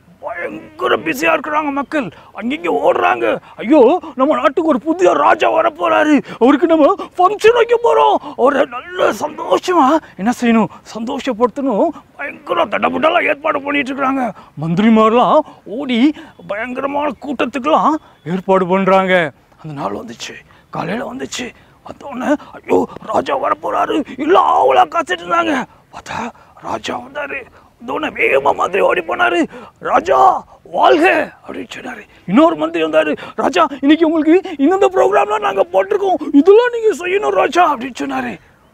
பயங்கர பிஸியாக இருக்கிறாங்க மக்கள் அங்கங்கே ஓடுறாங்க ஐயோ நம்ம நாட்டுக்கு ஒரு புதிய ராஜா வரப்போறாரு அவருக்கு நம்ம ஃபங்க்ஷன் வைக்க போகிறோம் அவரை நல்ல சந்தோஷமா என்ன செய்யணும் சந்தோஷப்படுத்தணும் பயங்கர தடபுடலாம் ஏற்பாடு பண்ணிட்டு இருக்கிறாங்க மந்திரிமாரெலாம் ஓடி பயங்கரமான கூட்டத்துக்கெல்லாம் ஏற்பாடு பண்ணுறாங்க அந்த நாள் வந்துச்சு காலையில் வந்துச்சு வந்தோடனே ஐயோ ராஜா வரப்போறாரு இல்லை ஆவலா காத்துட்டு இருந்தாங்க பார்த்தா ராஜா வந்தாரு வந்தோடனே வேகமா மந்திரி ஓடி போனாரு ராஜா வாழ்க அப்படின்னு சொன்னாரு இன்னொரு மந்திரி வந்தாரு ராஜா இன்னைக்கு உங்களுக்கு இந்தந்த ப்ரோக்ராம்லாம் நாங்க போட்டிருக்கோம் இதெல்லாம் நீங்க செய்யணும் ராஜா அப்படின்னு சொன்னாரு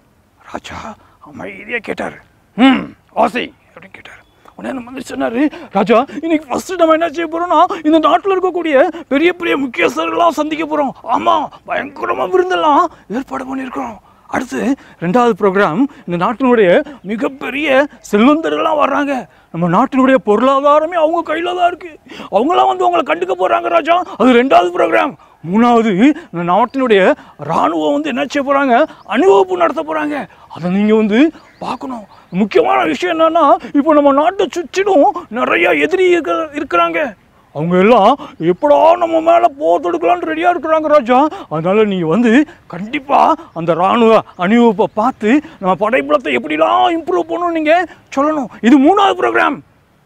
ராஜா அமைதியா கேட்டாரு ம் ஆசை அப்படின்னு கேட்டாரு உடனே அந்த மந்திரி சொன்னாரு ராஜா இன்னைக்கு ஃபர்ஸ்ட் நம்ம என்ன செய்ய போறோம்னா இந்த நாட்டில் இருக்கக்கூடிய பெரிய பெரிய முக்கியஸ்தர்கள்லாம் சந்திக்க போறோம் ஆமா பயங்கரமா விருந்தெல்லாம் ஏற்பாடு பண்ணியிருக்கிறோம் அடுத்து ரெண்டாவது ப்ரோக்ராம் இந்த நாட்டினுடைய மிகப்பெரிய செல்வந்தர்கள்லாம் வர்றாங்க நம்ம நாட்டினுடைய பொருளாதாரமே அவங்க கையில் தான் இருக்கு அவங்களாம் வந்து உங்களை கண்டுக்க போறாங்க ராஜா அது ரெண்டாவது ப்ரோக்ராம் மூணாவது இந்த நாட்டினுடைய ராணுவம் வந்து என்ன செய்ய போறாங்க அணிவகுப்பு நடத்த போறாங்க அதை நீங்க வந்து பார்க்கணும் முக்கியமான விஷயம் என்னன்னா இப்போ நம்ம நாட்டை சுற்றிலும் நிறைய எதிரி இருக்க- இருக்கிறாங்க அவங்க எல்லாம் எப்படா நம்ம மேலே போர் தொடுக்கலான்னு ரெடியாக இருக்கிறாங்க ராஜா அதனால நீங்கள் வந்து கண்டிப்பாக அந்த இராணுவ அணிவகுப்பை பார்த்து நம்ம படைப்புலத்தை எப்படிலாம் இம்ப்ரூவ் பண்ணணும் நீங்கள் சொல்லணும் இது மூணாவது ப்ரோக்ராம்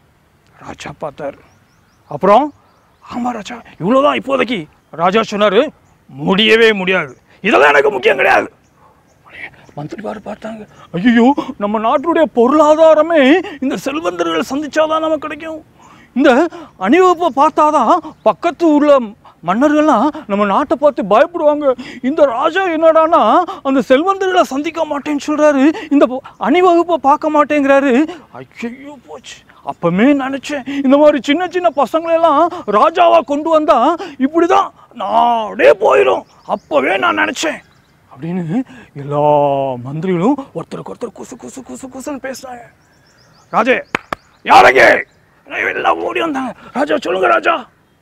ராஜா பார்த்தார் அப்புறம் ஆமாம் ராஜா இவ்வளோதான் இப்போதைக்கு ராஜா சொன்னார் முடியவே முடியாது இதெல்லாம் எனக்கு முக்கியம் கிடையாது மந்திரிமார் பார்த்தாங்க ஐயோ நம்ம நாட்டுடைய பொருளாதாரமே இந்த செல்வந்தர்களை சந்திச்சாதான் நமக்கு கிடைக்கும் இந்த அணிவகுப்பை பார்த்தாதான் பக்கத்து உள்ள மன்னர்கள்லாம் நம்ம நாட்டை பார்த்து பயப்படுவாங்க இந்த ராஜா என்னடான்னா அந்த செல்வந்தர்களை சந்திக்க மாட்டேன்னு சொல்றாரு இந்த பொ- அணிவகுப்பை பார்க்க மாட்டேங்கிறாரு ஐயோ போச்சு அப்பமே நினைச்சேன் இந்த மாதிரி சின்ன சின்ன பசங்களெல்லாம் ராஜாவா கொண்டு வந்தா இப்படிதான் நாடே போயிடும் அப்பவே நான் நினைச்சேன் அப்படின்னு எல்லா மந்திரிகளும் ஒருத்தருக்கு ஒருத்தர் குசு குசு குசு குசுன்னு பேசினாங்க ராஜே யாரங்க எல்லாம் ஓடி வந்தாங்க ராஜா சொல்லுங்க ராஜா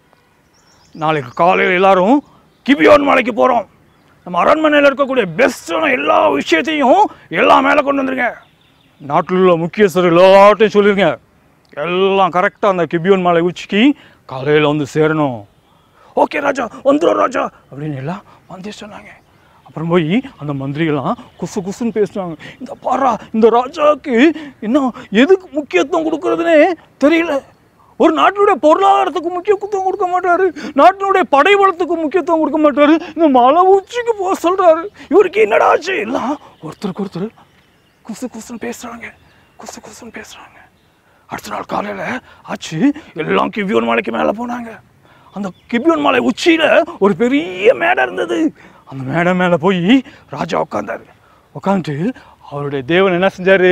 நாளைக்கு காலையில் எல்லாரும் கிபியோன் மலைக்கு போகிறோம் நம்ம அரண்மனையில் இருக்கக்கூடிய பெஸ்ட்டான எல்லா விஷயத்தையும் எல்லாம் மேலே கொண்டு வந்துருங்க நாட்டில் உள்ள முக்கியஸ்தர் எல்லார்ட்டையும் சொல்லிருங்க எல்லாம் கரெக்டாக அந்த கிபியோன் மலை உச்சிக்கு காலையில் வந்து சேரணும் ஓகே ராஜா வந்துடும் ராஜா அப்படின்னு எல்லாம் வந்து சொன்னாங்க அப்புறம் போய் அந்த மந்திரிகள்லாம் குசு குசுன்னு பேசுனாங்க இந்த பாரா இந்த ராஜாவுக்கு இன்னும் எதுக்கு முக்கியத்துவம் கொடுக்கறதுனே தெரியல ஒரு நாட்டினுடைய பொருளாதாரத்துக்கு முக்கியத்துவம் கொடுக்க மாட்டாரு நாட்டினுடைய படை பலத்துக்கு முக்கியத்துவம் கொடுக்க மாட்டாரு இந்த மலை உச்சிக்கு போக சொல்றாரு இவருக்கு என்னடா ஆச்சு எல்லாம் ஒருத்தருக்கு ஒருத்தர் குசு குசுன்னு பேசுறாங்க குசு குசுன்னு பேசுறாங்க அடுத்த நாள் காலையில் ஆச்சு எல்லாம் கிவியோன் மலைக்கு மேலே போனாங்க அந்த கிபியோன் மலை உச்சியில ஒரு பெரிய மேடை இருந்தது அந்த மேடை மேலே போய் ராஜா உட்காந்தாரு உட்காந்துட்டு அவருடைய தேவன் என்ன செஞ்சாரு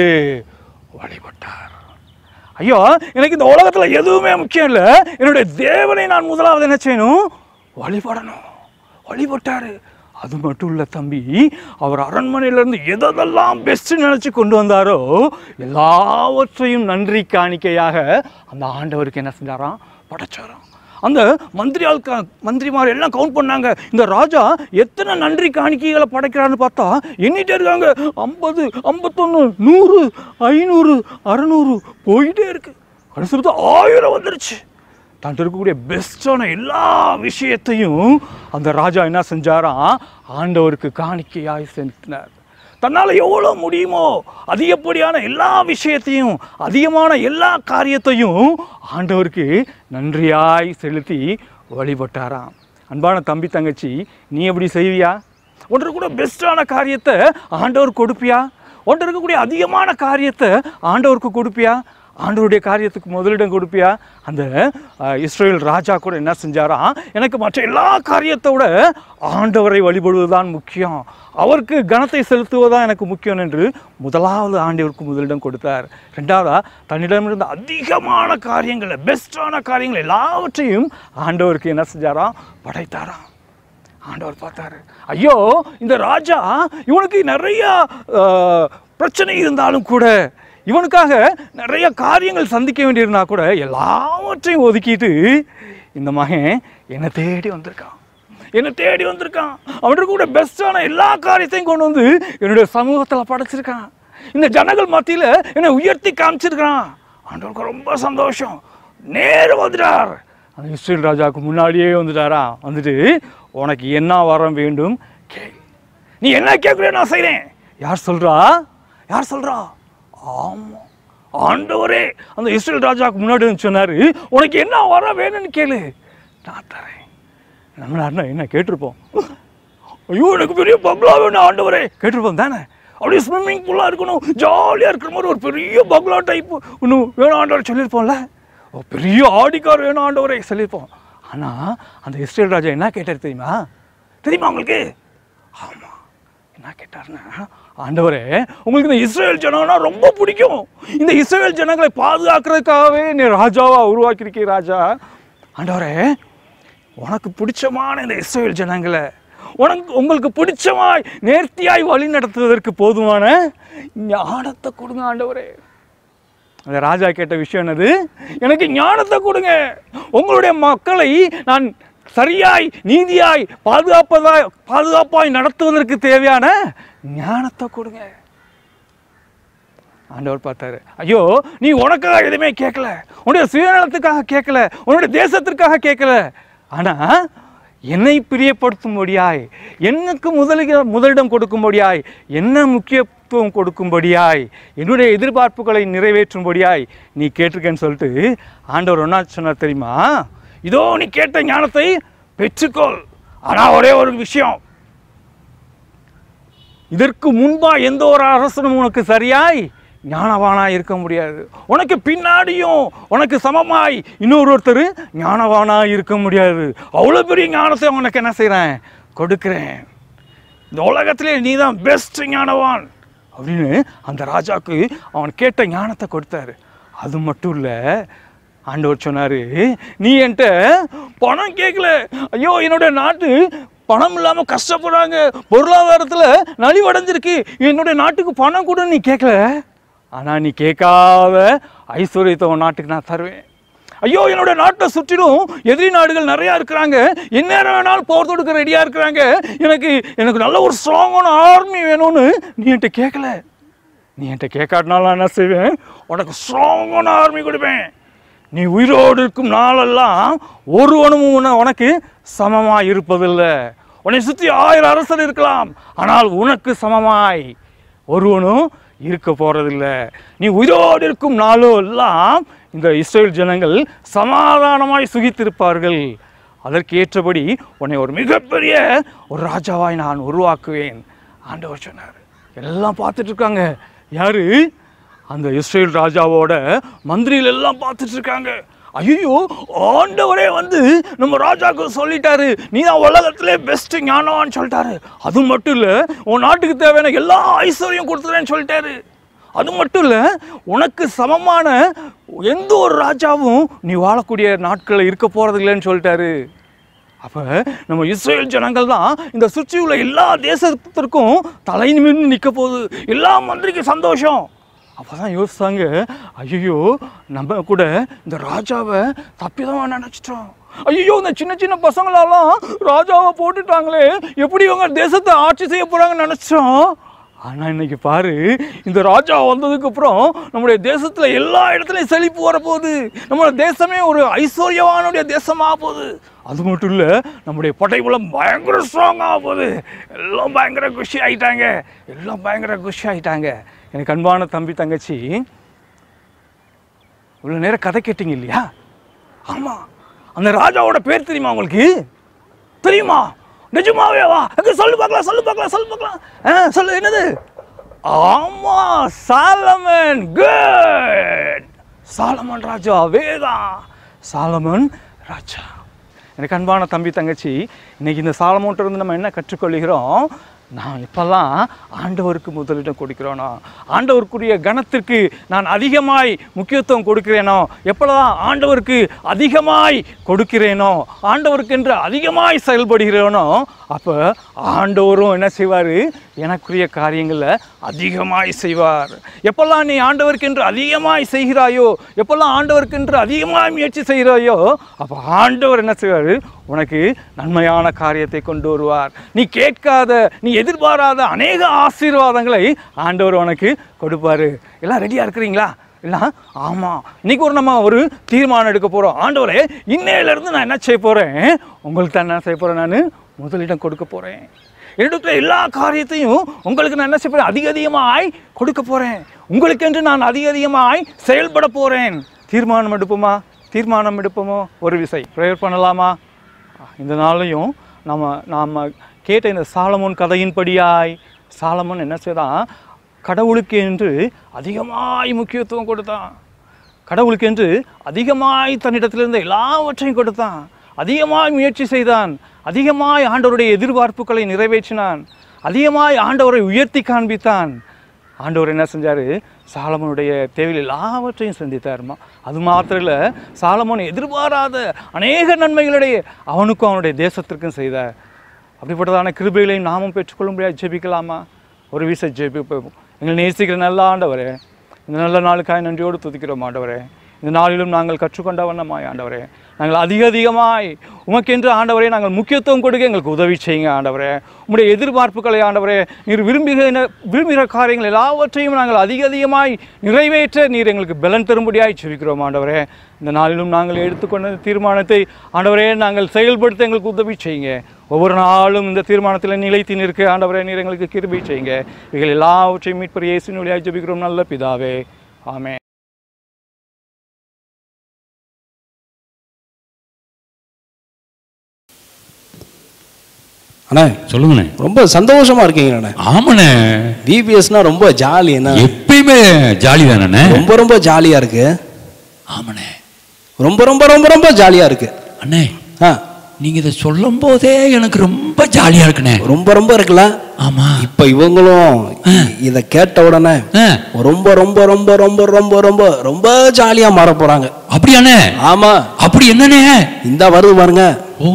வழிபட்டார் ஐயோ எனக்கு இந்த உலகத்துல எதுவுமே முக்கியம் இல்லை என்னுடைய தேவனை நான் முதலாவது என்ன செய்யணும் வழிபடணும் வழிபட்டாரு அது மட்டும் இல்லை தம்பி அவர் அரண்மனையிலேருந்து எதெல்லாம் பெஸ்ட் நினச்சி கொண்டு வந்தாரோ எல்லாவற்றையும் நன்றி காணிக்கையாக அந்த ஆண்டவருக்கு என்ன செஞ்சாராம் படைச்சாராம் அந்த மந்திரியால் க மந்திரிமார் எல்லாம் கவுண்ட் பண்ணாங்க இந்த ராஜா எத்தனை நன்றி காணிக்கைகளை படைக்கிறான்னு பார்த்தா எண்ணிட்டே இருக்காங்க ஐம்பது ஐம்பத்தொன்று நூறு ஐநூறு அறநூறு போயிட்டே இருக்கு கடைசி பார்த்தா ஆயிரம் வந்துருச்சு தன்ட்டு இருக்கக்கூடிய பெஸ்டான எல்லா விஷயத்தையும் அந்த ராஜா என்ன செஞ்சாராம் ஆண்டவருக்கு காணிக்கையாய் செலுத்தினார் தன்னால் எவ்வளோ முடியுமோ அதிகப்படியான எல்லா விஷயத்தையும் அதிகமான எல்லா காரியத்தையும் ஆண்டவருக்கு நன்றியாய் செலுத்தி வழிபட்டாராம் அன்பான தம்பி தங்கச்சி நீ எப்படி செய்வியா ஒன்று கூட பெஸ்ட்டான காரியத்தை ஆண்டவர் கொடுப்பியா ஒன்று இருக்கக்கூடிய அதிகமான காரியத்தை ஆண்டவருக்கு கொடுப்பியா ஆண்டவருடைய காரியத்துக்கு முதலிடம் கொடுப்பியா அந்த அஹ், இஸ்ரேல் ராஜா கூட என்ன செஞ்சாராம் எனக்கு மற்ற எல்லா காரியத்தை விட ஆண்டவரை வழிபடுவதுதான் முக்கியம் அவருக்கு கனத்தை செலுத்துவதுதான் எனக்கு முக்கியம் என்று முதலாவது ஆண்டவருக்கு முதலிடம் கொடுத்தார் ரெண்டாவதா தன்னிடமிருந்த அதிகமான காரியங்களை பெஸ்டான காரியங்கள் எல்லாவற்றையும் ஆண்டவருக்கு என்ன செஞ்சாராம் படைத்தாராம் ஆண்டவர் பார்த்தாரு ஐயோ இந்த ராஜா இவனுக்கு நிறைய அஹ், பிரச்சனை இருந்தாலும் கூட இவனுக்காக நிறைய காரியங்கள் சந்திக்க வேண்டியிருந்தா கூட எல்லாவற்றையும் ஒதுக்கிட்டு இந்த மகன் என்னை தேடி வந்திருக்கான் என்னை தேடி வந்திருக்கான் அவனுக்கு கூட பெஸ்டான எல்லா காரியத்தையும் கொண்டு வந்து என்னுடைய சமூகத்தில் படைச்சிருக்கான் இந்த ஜனங்கள் மத்தியில் என்னை உயர்த்தி காமிச்சிருக்கான் ஆண்டவருக்கு ரொம்ப சந்தோஷம் நேரு வந்துட்டார் அந்த இஸ்ரேல் ராஜாவுக்கு முன்னாடியே வந்துட்டாரா வந்துட்டு உனக்கு என்ன வரம் வேண்டும் கேள் நீ என்ன கேட்குறியோ நான் செய்கிறேன் யார் சொல்றா யார் சொல்றா ஆமாம் ஆண்டவரே அந்த இஸ்ரேல் ராஜாவுக்கு முன்னாடி வந்து சொன்னாரு உனக்கு என்ன வரம் வேணும்னு கேளு நான் தரேன் நம்ம யாருன்னா என்ன கேட்டிருப்போம் ஐயோ எனக்கு பெரிய பங்களா வேணும் ஆண்டவரே கேட்டிருப்போம் தானே அப்படியே ஸ்விம்மிங் பூலாக இருக்கணும் ஜாலியாக இருக்கிற மாதிரி ஒரு பெரிய பங்களா டைப் இன்னும் வேணும் ஆண்டவர் சொல்லியிருப்போம்ல ஓ பெரிய ஆடிக்கார் வேணும் ஆண்டவரே சொல்லியிருப்போம் ஆனால் அந்த இஸ்ரேல் ராஜா என்ன கேட்டார் தெரியுமா தெரியுமா உங்களுக்கு ஆமாம் என்ன கேட்டாருன்னா ஆண்டவரே உங்களுக்கு இந்த இஸ்ரேல் ஜனம்னா ரொம்ப பிடிக்கும் இந்த இஸ்ரேல் ஜனங்களை பாதுகாக்கிறதுக்காகவே நீ ராஜாவா உருவாக்கியிருக்கீ ராஜா ஆண்டவரே உனக்கு பிடிச்சமான இந்த இஸ்ரேல் ஜனங்களை உனக்கு உங்களுக்கு பிடிச்சமாய் நேர்த்தியாய் வழி நடத்துவதற்கு போதுமான ஞானத்தை கொடுங்க ஆண்டவரே அந்த ராஜா கேட்ட விஷயம் என்னது எனக்கு ஞானத்தை கொடுங்க உங்களுடைய மக்களை நான் சரியாய் நீதியாய் பாதுகாப்பதாய் பாதுகாப்பாய் நடத்துவதற்கு தேவையான ஞானத்தை கொடுங்க ஆண்டவர் பார்த்தாரு ஐயோ நீ உனக்காக எதுவுமே கேட்கல உன்னுடைய சுயநலத்துக்காக கேட்கல உன்னுடைய தேசத்திற்காக கேட்கல ஆனா என்னை பிரியப்படுத்தும்படியாய் எனக்கு முதலிக முதலிடம் கொடுக்கும்படியாய் என்ன முக்கியத்துவம் கொடுக்கும்படியாய் என்னுடைய எதிர்பார்ப்புகளை நிறைவேற்றும்படியாய் நீ கேட்டிருக்கேன்னு சொல்லிட்டு ஆண்டவர் என்ன சொன்னார் தெரியுமா இதோ நீ கேட்ட ஞானத்தை பெற்றுக்கொள் ஆனா ஒரே ஒரு விஷயம் இதற்கு முன்பா எந்த ஒரு அரசனும் உனக்கு சரியாய் ஞானவானாய் இருக்க முடியாது உனக்கு பின்னாடியும் உனக்கு சமமாய் இன்னொரு ஒருத்தர் ஞானவானாய் இருக்க முடியாது அவ்வளோ பெரிய ஞானத்தை உனக்கு என்ன செய்கிறேன் கொடுக்குறேன் இந்த உலகத்திலே நீ தான் பெஸ்ட் ஞானவான் அப்படின்னு அந்த ராஜாவுக்கு அவன் கேட்ட ஞானத்தை கொடுத்தாரு அது மட்டும் இல்லை ஆண்டவர் சொன்னாரு நீ என்கிட்ட பணம் கேட்கல ஐயோ என்னுடைய நாட்டு பணம் இல்லாமல் கஷ்டப்படுறாங்க பொருளாதாரத்தில் நலிவடைஞ்சிருக்கு என்னுடைய நாட்டுக்கு பணம் கூட நீ கேட்கல ஆனால் நீ கேட்காத ஐஸ்வர்யத்தை உன் நாட்டுக்கு நான் தருவேன் ஐயோ என்னோட நாட்டை சுற்றிலும் எதிரி நாடுகள் நிறையா இருக்கிறாங்க எந்நேரம் வேணாலும் போர் தொடுக்க ரெடியாக இருக்கிறாங்க எனக்கு எனக்கு நல்ல ஒரு ஸ்ட்ராங்கான ஆர்மி வேணும்னு நீ என்கிட்ட கேட்கல நீ என்கிட்ட கேட்காட்டினாலும் நான் என்ன செய்வேன் உனக்கு ஸ்ட்ராங்கான ஆர்மி கொடுப்பேன் நீ உயிரோடு இருக்கும் நாளெல்லாம் ஒருவனும் உன- உனக்கு சமமாய் இருப்பதில்லை உன்னை சுற்றி ஆயிரம் அரசர் இருக்கலாம் ஆனால் உனக்கு சமமாய் ஒருவனும் இருக்க போறதில்லை நீ உயிரோடு இருக்கும் நாளும் எல்லாம் இந்த இஸ்ரேல் ஜனங்கள் சமாதானமாய் சுகித்திருப்பார்கள் அதற்கு ஏற்றபடி உன்னை ஒரு மிகப்பெரிய ஒரு ராஜாவாய் நான் உருவாக்குவேன் ஆண்டவர் சொன்னார் எல்லாம் பார்த்துட்டு இருக்காங்க யாரு அந்த இஸ்ரேல் ராஜாவோட மந்திரிகள் எல்லாம் பார்த்துட்டு இருக்காங்க ஐயோ ஆண்டவரே வந்து நம்ம ராஜாவுக்கு சொல்லிட்டாரு நீ தான் உலகத்திலே பெஸ்ட் ஞானவான்னு சொல்லிட்டாரு அது மட்டும் இல்லை உன் நாட்டுக்கு தேவையான எல்லா ஐஸ்வர்யம் கொடுத்துறேன்னு சொல்லிட்டாரு அது மட்டும் இல்லை உனக்கு சமமான எந்த ஒரு ராஜாவும் நீ வாழக்கூடிய நாட்களில் இருக்க போகிறது இல்லைன்னு சொல்லிட்டாரு அப்போ நம்ம இஸ்ரேல் ஜனங்கள் தான் இந்த சுற்றி உள்ள எல்லா தேசத்திற்கும் தலை நிமிர்ந்து நிற்க போகுது எல்லா மந்திரிக்கும் சந்தோஷம் அப்போ தான் யோசித்தாங்க ஐயோ நம்ம கூட இந்த ராஜாவை தப்பிதான் நினச்சிட்டோம் ஐயோ இந்த சின்ன சின்ன பசங்களெல்லாம் ராஜாவை போட்டுட்டாங்களே எப்படி இவங்க தேசத்தை ஆட்சி செய்ய போகிறாங்கன்னு நினச்சோம் ஆனால் இன்னைக்கு பாரு இந்த ராஜா வந்ததுக்கு அப்புறம் நம்முடைய தேசத்தில் எல்லா இடத்துலையும் செழிப்பு வரப்போகுது நம்மளோட தேசமே ஒரு ஐஸ்வர்யவானுடைய தேசமாக போகுது அது மட்டும் இல்லை நம்முடைய படைபலம் பயங்கர ஸ்ட்ராங்காக போகுது எல்லாம் பயங்கர குஷி ஆயிட்டாங்க எல்லாம் பயங்கர குஷி ஆயிட்டாங்க எனக்கு அன்பான தம்பி தங்கச்சி இவ்வளோ நேரம் கதை கேட்டீங்க இல்லையா ஆமாம் அந்த ராஜாவோட பேர் தெரியுமா உங்களுக்கு தெரியுமா நிஜமாவே வா அங்க சொல்லு பார்க்கலாம் சொல்லு பார்க்கலாம் சொல்லு பார்க்கலாம் ஆ சொல்லு என்னது ஆமா Solomon good Solomon Raja Veda Solomon Raja எனக்கு அன்பான தம்பி தங்கச்சி இன்னைக்கு இந்த சாலமோன்ட்ட இருந்து நம்ம என்ன கற்றுக்கொள்கிறோம் நான் இப்போல்லாம் ஆண்டவருக்கு முதலிடம் கொடுக்கிறேனோ ஆண்டவருக்குரிய கணத்திற்கு நான் அதிகமாய் முக்கியத்துவம் கொடுக்கிறேனோ எப்பொழுதான் ஆண்டவருக்கு அதிகமாய் கொடுக்கிறேனோ ஆண்டவருக்கென்று அதிகமாய் செயல்படுகிறேனோ அப்போ ஆண்டவரும் என்ன செய்வார் எனக்குரிய காரியங்களில் அதிகமாய் செய்வார் எப்பெல்லாம் நீ ஆண்டவருக்கென்று அதிகமாய் செய்கிறாயோ எப்பெல்லாம் ஆண்டவருக்கென்று அதிகமாய் முயற்சி செய்கிறாயோ அப்போ ஆண்டவர் என்ன செய்வார் உனக்கு நன்மையான காரியத்தை கொண்டு வருவார் நீ கேட்காத நீ எதிர்பாராத அநேக ஆசீர்வாதங்களை ஆண்டவர் உனக்கு கொடுப்பாரு எல்லாம் ரெடியாக இருக்கிறீங்களா இல்லை ஆமாம் இன்னைக்கு ஒரு நம்ம ஒரு தீர்மானம் எடுக்க போகிறோம் ஆண்டவரே இன்னையிலேருந்து நான் என்ன செய்ய போகிறேன் உங்களுக்கு தான் என்ன செய்ய போகிறேன் நான் முதலிடம் கொடுக்க போகிறேன் என்னிடத்துல எல்லா காரியத்தையும் உங்களுக்கு நான் என்ன செய்ய போகிறேன் அதிக அதிகமாய் கொடுக்க போகிறேன் உங்களுக்கென்று நான் அதிக அதிகமாய் செயல்பட போகிறேன் தீர்மானம் எடுப்போமா தீர்மானம் எடுப்போமோ ஒரு விசை ப்ரேயர் பண்ணலாமா இந்த நாளையும் நம்ம நாம் கேட்ட இந்த சாலமோன் கதையின்படியாய் சாலமோன் என்ன செய்தான் கடவுளுக்கு என்று அதிகமாய் முக்கியத்துவம் கொடுத்தான் கடவுளுக்கு என்று அதிகமாய் தன்னிடத்திலிருந்து எல்லாவற்றையும் கொடுத்தான் அதிகமாய் முயற்சி செய்தான் அதிகமாய் ஆண்டவருடைய எதிர்பார்ப்புகளை நிறைவேற்றினான் அதிகமாய் ஆண்டவரை உயர்த்தி காண்பித்தான் ஆண்டவர் என்ன செஞ்சார் சாலமோனுடைய தேவையில் எல்லாவற்றையும் சந்தித்தாருமா அது மாத்திரம் இல்லை சாலமோன் எதிர்பாராத அநேக நன்மைகளுடைய அவனுக்கும் அவனுடைய தேசத்திற்கும் செய்தார் அப்படிப்பட்டதான கிருபைகளையும் நாமும் பெற்றுக்கொள்ளும்படியாக ஜெபிக்கலாமா ஒரு வீச ஜெபிப்போம் எங்களை நேசிக்கிற நல்ல ஆண்டவரே இந்த நல்ல நாளுக்காய் நன்றியோடு துதிக்கிறோம் ஆண்டவரே இந்த நாளிலும் நாங்கள் கற்றுக்கொண்ட வண்ணமாய் ஆண்டவரே நாங்கள் அதிக அதிகமாய் உமக்கென்று ஆண்டவரே நாங்கள் முக்கியத்துவம் கொடுக்க எங்களுக்கு உதவி செய்யுங்க ஆண்டவரே உம்முடைய எதிர்பார்ப்புகளை ஆண்டவரே நீர் விரும்புகிற விரும்புகிற காரியங்கள் எல்லாவற்றையும் நாங்கள் அதிக அதிகமாய் நிறைவேற்ற நீர் எங்களுக்கு பலன் தரும்படியாய் செவிக்கிறோம் ஆண்டவரே இந்த நாளிலும் நாங்கள் எடுத்துக்கொண்ட தீர்மானத்தை ஆண்டவரே நாங்கள் செயல்படுத்த எங்களுக்கு உதவி செய்யுங்க ஒவ்வொரு நாளும் இந்த தீர்மானத்தில் நிலைத்து நிற்க ஆண்டவரே நீர் எங்களுக்கு கிருபை செய்யுங்க இவைகள் எல்லாவற்றையும் மீட்பர் இயேசுவின் வழியாக ஜெபிக்கிறோம் நல்ல பிதாவே ஆமே அண்ணா சொல்லுங்கண்ணே ரொம்ப சந்தோஷமா இருக்கீங்க அண்ணா ஆமாண்ணே விபிஎஸ்னா ரொம்ப ஜாலி என்ன எப்பயுமே ஜாலி தானே ரொம்ப ரொம்ப ஜாலியா இருக்கு ஆமாண்ணே ரொம்ப ரொம்ப ரொம்ப ரொம்ப ஜாலியா இருக்கு அண்ணே ஆ நீங்க இதை சொல்லும் போதே எனக்கு ரொம்ப ஜாலியா இருக்குண்ணே ரொம்ப ரொம்ப இருக்குல்ல ஆமா இப்ப இவங்களும் இத கேட்ட உடனே ஆ, ரொம்ப ரொம்ப ரொம்ப ரொம்ப ரொம்ப ரொம்ப ரொம்ப ஜாலியா மாற போறாங்க அப்படியாண்ணே ஆமா அப்படி என்னண்ணே இந்த வருது பாருங்க ஓ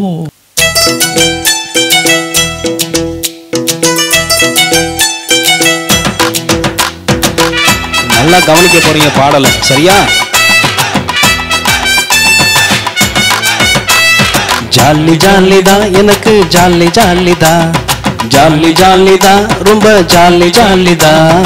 நல்லா கவனிக்க போறீங்க பாடல சரியா ஜாலி ஜாலி தான் எனக்கு ஜாலி ஜாலி தான் ஜாலி ஜாலி தான் ரொம்ப ஜாலி ஜாலி தான்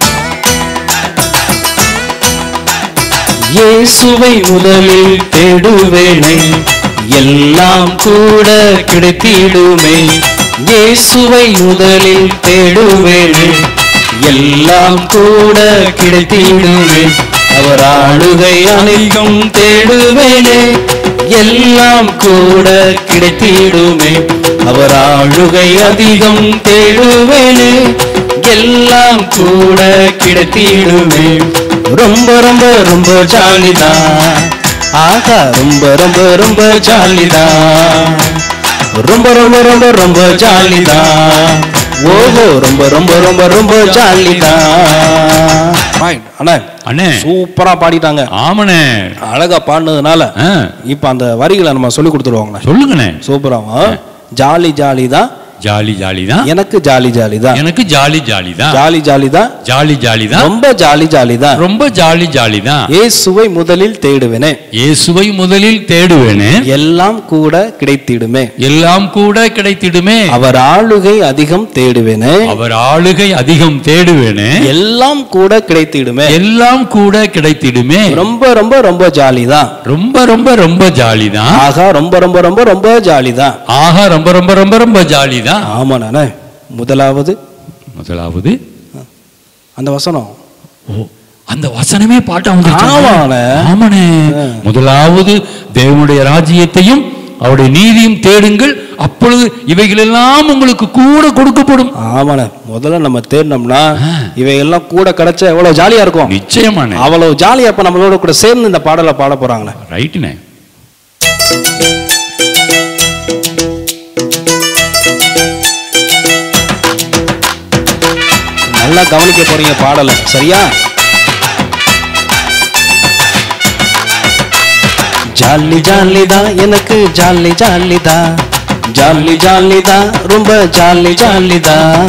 இயேசுவை முதலில் தேடுவேனே எல்லாம் கூட கிடைத்திடுமே இயேசுவை முதலில் தேடுவேனே எல்லாம் கூட கிடைத்திடுமே அவர் ஆளுகை அனைத்தும் தேடுவேனே எல்லாம் கூட கிடைத்திடுமே அவர் ஆளுகை அதிகம் தேடுவேனே எல்லாம் கூட கிடைத்திடுமே ரொம்ப ரொம்ப ரொம்ப ஜாலிதான் ஆகா ரொம்ப ரொம்ப ரொம்ப ஜாலிதான் ரொம்ப ரொம்ப ரொம்ப ரொம்ப ஜாலிதான் ஓஹோ ரொம்ப ரொம்ப ரொம்ப ரொம்ப ஜாலிதான் Right. அண்ணா அண்ணே சூப்பரா பாடிட்டாங்க ஆமாண்ணே அழகா பாடினதுனால ஆ, இப்ப அந்த வரிகளை நம்ம சொல்லி கொடுத்துருவாங்கண்ணா சொல்லுங்கண்ணே சூப்பரா ஜாலி ஜாலி தான் ஜாலி ஜாலி தான் எனக்கு ஜாலி ஜாலி தான் எனக்கு ஜாலி ஜாலி தான் ஜாலி ஜாலி தான் ஜாலி ஜாலி தான் ரொம்ப ஜாலி ஜாலி தான் ரொம்ப ஜாலி ஜாலி தான் இயேசுவை முதலில் தேடுவேனே இயேசுவை முதலில் தேடுவேனே எல்லாம் கூட கிடைத்திடுமே எல்லாம் கூட கிடைத்திடுமே அவர் ஆளுகை அதிகம் தேடுவேனே அவர் ஆளுகை அதிகம் தேடுவேனே எல்லாம் கூட கிடைத்திடுமே எல்லாம் கூட கிடைத்திடுமே ரொம்ப ரொம்ப ரொம்ப ஜாலி தான் ரொம்ப ரொம்ப ரொம்ப ஜாலி தான் ஆகா ரொம்ப ரொம்ப ரொம்ப ரொம்ப ஜாலி தான் ஆஹா ரொம்ப ரொம்ப ரொம்ப ரொம்ப ஜாலி தான் ஆமா நானே முதலாவது முதலாவது அந்த வசனம் ஓ அந்த வசனமே பாட்டா வந்துருச்சு ஆமாண்ணே. ஆமாண்ணே முதலாவது தேவனுடைய ராஜ்யத்தையும் அவருடைய நீதியும் தேடுங்கள் அப்பொழுது இவைகளெல்லாம் உங்களுக்கு கூட கொடுக்கப்படும் ஆமாண்ணே முதல்ல நம்ம தேடினோம்னா இவையெல்லாம் கூட கிடைச்சா எவ்வளவு ஜாலியா இருக்கும் நிச்சயமாண்ணே அவ்வளவு ஜாலியா இப்ப நம்மளோட கூட சேர்ந்து இந்த பாடலை பாட போறாங்களே ரைட்டுண்ணே நல்லா கவனிக்க போறீங்க பாடலை சரியா ஜாலி ஜாலி தான் எனக்கு ஜாலி ஜாலி தான் ஜாலி ஜாலி தான் ரொம்ப ஜாலி ஜாலி தான்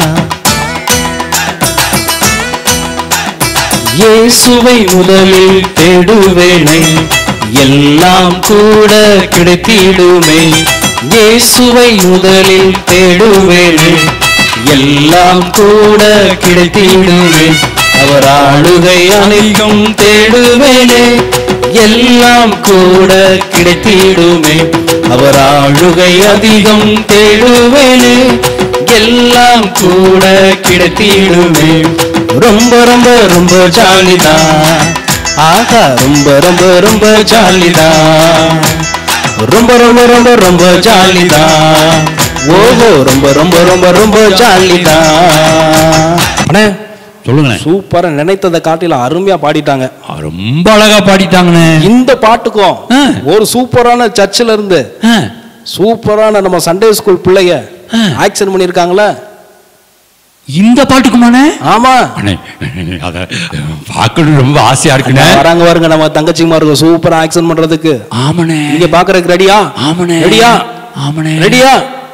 இயேசுவை முதலில் தேடுவேனே எல்லாம் கூட கிடைத்திடுமே இயேசுவை முதலில் தேடுவேனே எல்லாம் கூட கிடைத்திடுமே அவர் ஆளுகை அனைத்தும் தேடுவேனே எல்லாம் கூட கிடைத்திடுமே அவர் ஆளுகை அதிகம் தேடுவேனே எல்லாம் கூட கிடைத்திடுமே ரொம்ப ரொம்ப ரொம்ப ஜாலிதான் ஆகா ரொம்ப ரொம்ப ரொம்ப ஜாலிதான் ரொம்ப ரொம்ப ரொம்ப ரொம்ப ஜாலிதான் ஓஹோ ரொம்ப ரொம்ப ரொம்ப ரொம்ப ஜாலிதான் அண்ணே சொல்லுங்கண்ணே சூப்பரா நினைத்ததை காட்டில அருமையா பாடிட்டாங்க ஆ, ரொம்ப அழகா பாடிட்டாங்கண்ணே இந்த பாட்டுக்கும் ஆ. ஒரு சூப்பரான சர்ச்சில் இருந்து ஆ, சூப்பரான நம்ம சண்டே ஸ்கூல் பிள்ளைய ஆ. ஆக்சன் பண்ணிருக்காங்களா இந்த பாட்டுக்குமாண்ணே ஆமா அண்ணே அத பார்க்கணும் ரொம்ப ஆசையா இருக்குண்ணே வராங்க பாருங்க நம்ம தங்கச்சிமாருக்கு சூப்பரா ஆக்சன் பண்றதுக்கு ஆமாண்ணே நீங்க பாக்குறதுக்கு ரெடியா ஆமாண்ணே ரெடியா ஆமாண்ணே ரெடியா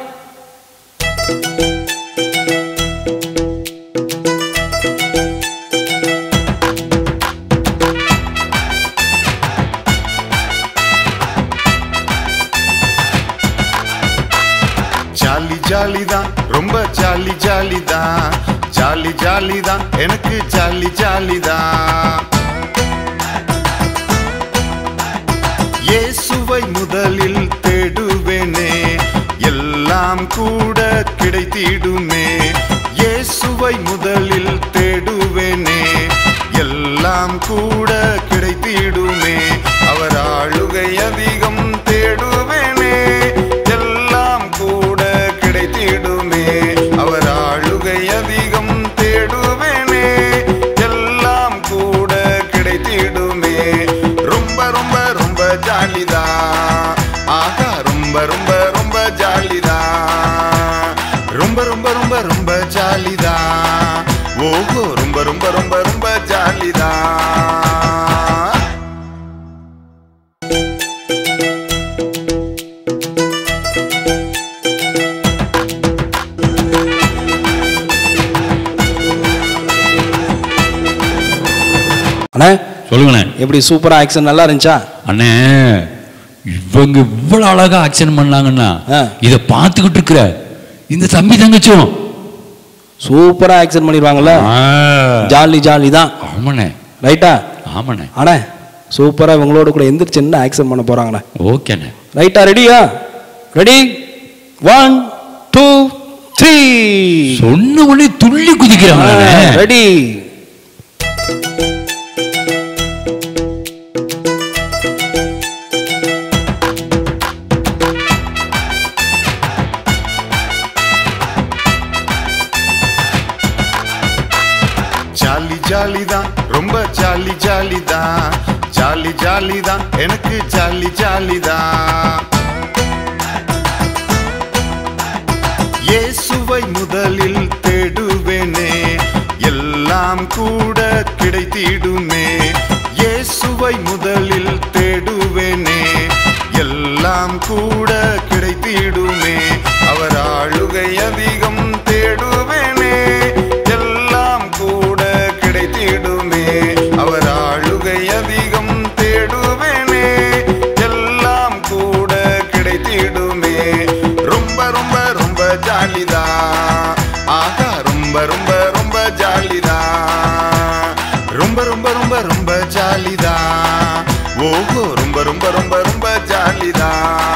ஜாலி ஜாலி தான் ரொம்ப ஜாலி ஜாலி தான் ஜாலி ஜாலி தான் எனக்கு ஜாலி ஜாலி தான் இயேசுவை முதலில் தேடுவேனே எல்லாம் கூட கிடைத்திடுமே இயேசுவை முதலில் தேடுவேனே எல்லாம் கூட கிடைத்திடுமே அவர் ஆளுகை அதிகம் தேடுவேனே எல்லாம் கூட கிடைத்திடுமே அவர் ஆளுகை அதிகம் தேடுவேனே எல்லாம் கூட கிடைத்திடுமே ரொம்ப ரொம்ப ரொம்ப ஜாலிதான் ஆகா ரொம்ப ரொம்ப ரொம்ப ஜாலிதான் ரொம்ப ரொம்ப ரொம்ப ரொம்ப ஜாலிதான் ஓஹோ ரொம்ப ரொம்ப ரொம்ப ரொம்ப ஜாலிதான் அண்ணே சொல்லுங்கண்ணே எப்படி சூப்பரா ஆக்சன் நல்லா இருந்துச்சா அண்ணே இவங்க இவ்வளவு அழகா ஆக்ஷன் பண்ணாங்கன்னா ஆ. இத பார்த்துக்கிட்டு இருக்கிற இந்த தம்பி தங்கச்சும் சூப்பரா ஆக்சன் பண்ணிடுவாங்கல்ல ஆ. ஜாலி ஜாலி தான் ஆமாண்ணே ரைட்டா ஆமாண்ணே அண்ணே சூப்பரா இவங்களோட கூட எந்திரிச்சு என்ன ஆக்சன் பண்ண போறாங்கண்ணே ஓகேண்ணே ரைட்டா ரெடியா ரெடி ஒன் டூ த்ரீ சொன்ன உடனே துள்ளி குதிக்கிறாங்க ரெடி ஜாலி ஜாலி தான் ரொம்ப ஜாலி ஜாலி தான் ஜாலி ஜாலி ஜாலிதான் எனக்கு ஜாலி ஜாலிதான் இயேசுவை முதலில் தேடுவேனே எல்லாம் கூட கிடைத்திடுமே இயேசுவை முதலில் தேடுவேனே எல்லாம் கூட கிடைத்திடுமே அவர் ஆளுகை அதிகம் தேடுவேனே எல்லாம் கூட கிடைத்திடுமே அவர் ஆளுகை அதிகம் தேடுவேனே எல்லாம் கூட கிடைத்திடுமே ரொம்ப ரொம்ப ரொம்ப ஜாலிதா ஆகா ரொம்ப ரொம்ப ரொம்ப ஜாலிதா ரொம்ப ரொம்ப ரொம்ப ரொம்ப ஜாலிதா ஓஹோ ரொம்ப ரொம்ப ரொம்ப ரொம்ப ஜாலிதா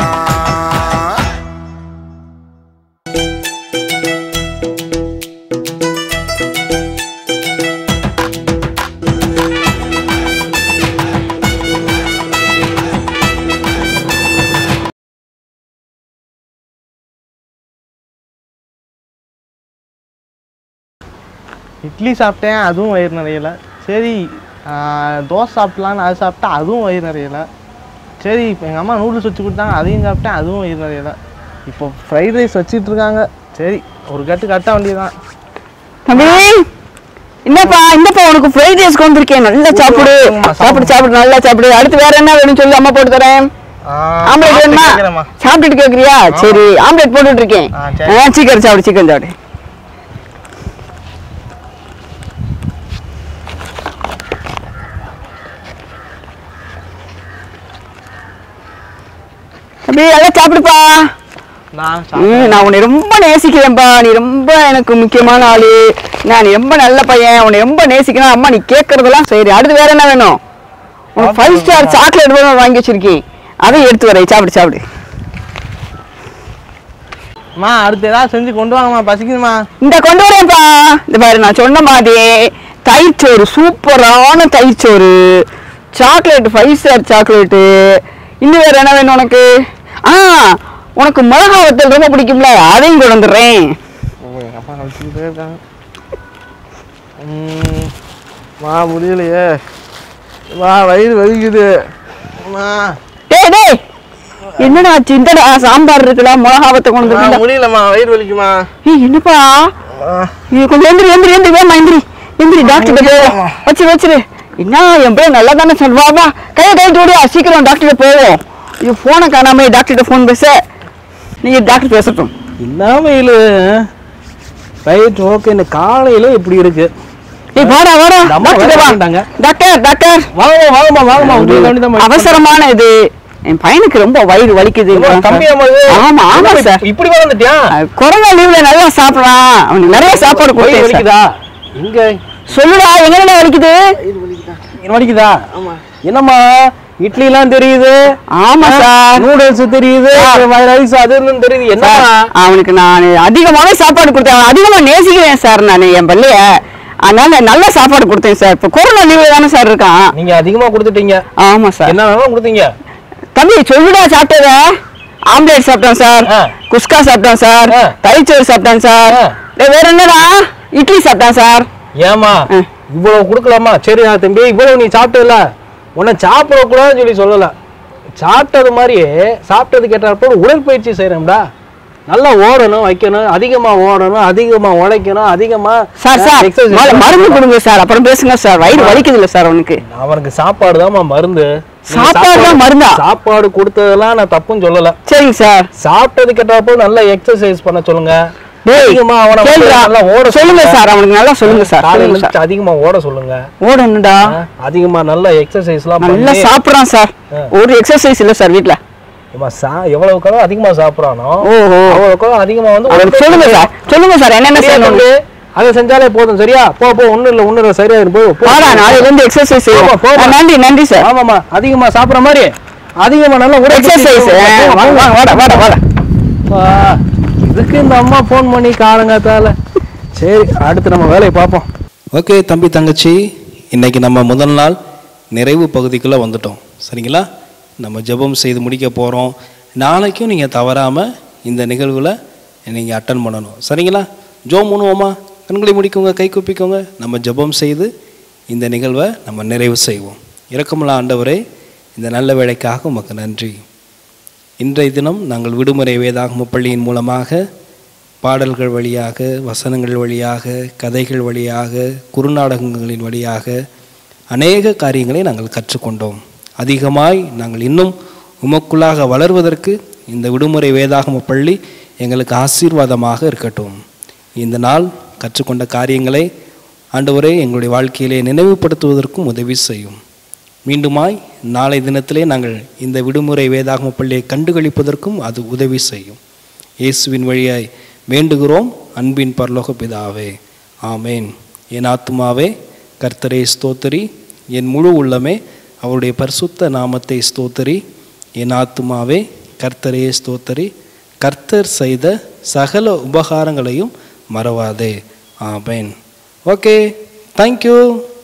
இட்லி சாப்பிட்டேன் அதுவும் வயிறு நிறையல சரி ஆ, தோசை சாப்பிட்லான்னு அது சாப்பிட்டா அதுவும் வயிறு நிறையல சரி இப்போ எங்கள் அம்மா நூடுல்ஸ் வச்சு கொடுத்தாங்க அதையும் சாப்பிட்டேன் அதுவும் வயிறு நிறையல இப்போ ஃப்ரைட் ரைஸ் வச்சிட்டு இருக்காங்க சரி ஒரு கட்டு கட்ட வேண்டியதுதான் தம்பி என்னப்பா என்னப்பா உனக்கு ஃப்ரைட் ரைஸ் வந்திருக்கேன் நல்லா சாப்பிடு சாப்பிடு சாப்பிடு நல்லா சாப்பிடு அடுத்து வேற என்ன வேணும்னு சொல்லி அம்மா போட்டு தரேன் ஆம்லெட் வேணுமா கேட்குறேம்மா சாப்பிட்டுட்டு கேக்குறியா சரி ஆம்லெட் போட்டுட்டு இருக்கேன் ஆ, சரி. ஆ, சீக்கிரம் சாப்பிடு சீக்கிரம் சாப்பிடு தம்பி நல்லா சாப்பிடுப்பா நான் ம், நான் உன்னை ரொம்ப நேசிக்கிறேன்ப்பா நீ ரொம்ப எனக்கு முக்கியமான ஆளு நான் நீ ரொம்ப நல்ல பையன் உன்னை ரொம்ப நேசிக்கிறேன் அம்மா நீ கேட்கறதெல்லாம் சரி அடுத்து வேற என்ன வேணும் உனக்கு ஃபைவ் ஸ்டார் சாக்லேட் வேணும் வாங்கி வச்சிருக்கேன் அதையும் எடுத்து வரேன் சாப்பிடு சாப்பிடு அம்மா அடுத்து ஏதாவது செஞ்சு கொண்டு வாங்கம்மா பசிக்குதுமா இந்த கொண்டு வரேன்ப்பா இந்த பாரு நான் சொன்ன மாதிரி தயிர் சோறு சூப்பரான தயிர் சோறு சாக்லேட் ஃபைவ் ஸ்டார் சாக்லேட்டு இன்னும் வேற என்ன வேணும் உனக்கு ஆ உனக்கு மிளகா வத்தல் ரொம்ப பிடிக்கும்ல அதையும் கொண்டு வந்துடுறேன் ஓ எங்கள் அம்மா வச்சுக்கிட்டே இருக்காங்க ம், மா முடியலையே வா வயிறு வலிக்குது அம்மா டேய் டேய் என்னடா ஆச்சு இந்தடா சாம்பார் இருக்குல்ல மிளகா வத்தல் கொண்டு அம்மா, வந்துருக்கீங்களா? முடியலம்மா வயிறு வலிக்குமா ஏய் என்னப்பா இது கொஞ்சம் எந்திரி எந்திரி எந்திரி வேமா எந்திரி எந்திரி டாக்டர் போவோம் வச்சிரு வச்சிரு என்ன என் பிள்ளை நல்லா தானே சொல்வா வா கையை கைட்டு ஓடியா சீக்கிரம் டாக்டர் போவோம் ஐயோ ஃபோனை காணாம டாக்டர்கிட்ட ஃபோன் பேச நீங்க டாக்டர் பேசட்டும் என்ன வெயில் ரைட் ஓகே இந்த காலையில இப்படி இருக்கு ஏய் வாடா வாடா இந்த அம்மா டாக்டர் வேற வா பண்ணிட்டாங்க. டாக்டர் டாக்டர் வாங்கம்மா வாங்கம்மா வாங்கம்மா உங்களுக்கு வேண்டியதான் அவசரமான இது என் பையனுக்கு ரொம்ப வயிறு வலிக்குது தம்பியாம்மா இது? ஆமா ஆமா என்ன சார் இப்படி வளர்ந்துட்டியா கொரோனா லீவ்ல நல்லா சாப்பிடலாம் அவனுக்கு நிறைய சாப்பாடு வயிறு கொடுத்தேன் சார். வலிக்குதா இங்க சொல்லுடா எங்கடா வலிக்குது இங்க வலிக்குதா என்னம்மா இட்லி எல்லாம் தெரியுது ஆமா சார் நூடுல்ஸ் தெரியுது ரைஸ் அது இதுன்னு தெரியுது என்னம்மா சார், அவனுக்கு நான் அதிகமாவே சாப்பாடு கொடுத்தேன் அவன் அதிகமா நேசிக்கிறேன் சார் நான் என் பள்ளிய அதனால நல்ல சாப்பாடு கொடுத்தேன் சார் இப்போ கொரோனா லீவ்ல தானே சார் இருக்கான் நீங்க அதிகமா கொடுத்துட்டீங்க ஆமா சார் என்ன வேணாலும் கொடுத்தீங்க தம்பி சொல்லுடா சாப்பிட்டத ஆம்லேட் சாப்பிட்டோம் சார் ஆ. குஸ்கா சாப்பிட்டோம் சார் ஆ. தயிர்ச்சோறு சாப்பிட்டோம் சார் ஆ. டேய், வேற என்னடா இட்லி சாப்பிட்டேன் சார் ஏமா ஆ. இவ்வளவு கொடுக்கலாமா சரி நான் தம்பி இவ்வளவு நீ சாப்பிட்டல உன்னை சாப்பிட கூடாதுன்னு சொல்லி சொல்லல சாப்பிட்டது மாதிரியே சாப்பிட்டது கேட்டாப்போ உடற்பயிற்சி செய்யறோம்டா நல்லா ஓடணும் வைக்கணும் அதிகமா ஓடணும் அதிகமா உழைக்கணும் அதிகமா சார் சார் exercise முதல்ல பண்ணணும். மருந்து கொடுங்க சார் அப்புறம் பேசுங்க சார் வயிறு வலிக்குது இல்ல சார் அவனுக்கு அவனுக்கு சாப்பாடு மருந்து நீங்க சாப்பாடு தான் மருந்தா? சாப்பாடு கொடுத்ததெல்லாம் நான் தப்புன்னு சொல்லல சரிங்க சார் சாப்பிட்டது கேட்டப்போ நல்லா எக்ஸசைஸ் பண்ண சொல்லுங்க டேய், அதிகமா அவனை வந்து கேளுடா. நல்லா ஓட சொல்லுங்க சார் அவனுக்கு நல்லா சொல்லுங்க சார் காலையில சொல்லுங்க சார் எழுந்திருச்சு அதிகமா ஓட சொல்லுங்க ஓடணும்டா ஆ, அதிகமா நல்ல எக்ஸசைஸ் எல்லாம் நல்லா பண்ணி சாப்பிடுறான் சார் ஆ. ஒரு எக்ஸசைஸ் இல்ல சார் வீட்ல ஏம்மா, சா எவ்வளவுக்கு அதிகமா சாப்பிடறானோ ஓஹோ. அவ்வளவுக்கு அதிகமா வந்து அவனுக்கு சொல்லுங்க சார் சொல்லுங்க சார் என்னென்ன சரியா செய்யணும் தம்பி? அதை செஞ்சாலே போதும் சரியா போ போ ஒண்ணும் இல்ல ஒண்ணும் இல்ல சரியா இருக்கு. போ போ. வாடா நாளைல இருந்து எக்ஸசைஸ் செய்வோம் போமா, போமா. ஆ, நன்றி நன்றி சார் ஆமாமா அதிகமா சாப்பிடுற மாதிரி அதிகமா நல்லா உடற்பயிற்சி எக்ஸசைஸ் செய்யணும். வாங்க வாங்க வாடா வாடா வாடா வா, இதுக்கு இந்த அம்மா ஃபோன் பண்ணி காலங்காத்தால சரி அடுத்து நம்ம வேலையை பார்ப்போம் ஓகே தம்பி தங்கச்சி இன்னைக்கு நம்ம முதல் நாள் நிறைவு பகுதிக்குள்ளே வந்துட்டோம் சரிங்களா நம்ம ஜெபம் செய்து முடிக்க போகிறோம் நாளைக்கும் நீங்கள் தவறாமல் இந்த நிகழ்வில் நீங்கள் அட்டன் பண்ணணும் சரிங்களா ஜோம் பண்ணுவோமா கண்களை முடிக்கோங்க கை கூப்பிக்கோங்க நம்ம ஜெபம் செய்து இந்த நிகழ்வை நம்ம நிறைவு செய்வோம் இரக்கமுள்ள ஆண்டவரே இந்த நல்ல வேலைக்காக உமக்கு நன்றி இன்றைய தினம் நாங்கள் விடுமுறை வேதாகம பள்ளியின் மூலமாக பாடல்கள் வழியாக வசனங்கள் வழியாக கதைகள் வழியாக குறுநாடகங்களின் வழியாக அநேக காரியங்களை நாங்கள் கற்றுக்கொண்டோம் அதிகமாய் நாங்கள் இன்னும் உமக்குள்ளாக வளர்வதற்கு இந்த விடுமுறை வேதாகம பள்ளி எங்களுக்கு ஆசீர்வாதமாக இருக்கட்டும் இந்த நாள் கற்றுக்கொண்ட காரியங்களை ஆண்டவரே எங்களுடைய வாழ்க்கையிலே நினைவுபடுத்துவதற்கும் உதவி செய்யும் மீண்டுமாய் நாளை தினத்திலே நாங்கள் இந்த விடுமுறை வேதாகம பள்ளியை கண்டுகளிப்பதற்கும் அது உதவி செய்யும் இயேசுவின் வழியாய் வேண்டுகிறோம் அன்பின் பரலோக பிதாவே ஆமேன் என் ஆத்துமாவே கர்த்தரே ஸ்தோத்திரி என் முழு உள்ளமே அவருடைய பரிசுத்த நாமத்தை ஸ்தோத்திரி என் ஆத்துமாவே கர்த்தரே ஸ்தோத்திரி கர்த்தர் செய்த சகல உபகாரங்களையும் மறவாதே ஆமேன் ஓகே தேங்க்யூ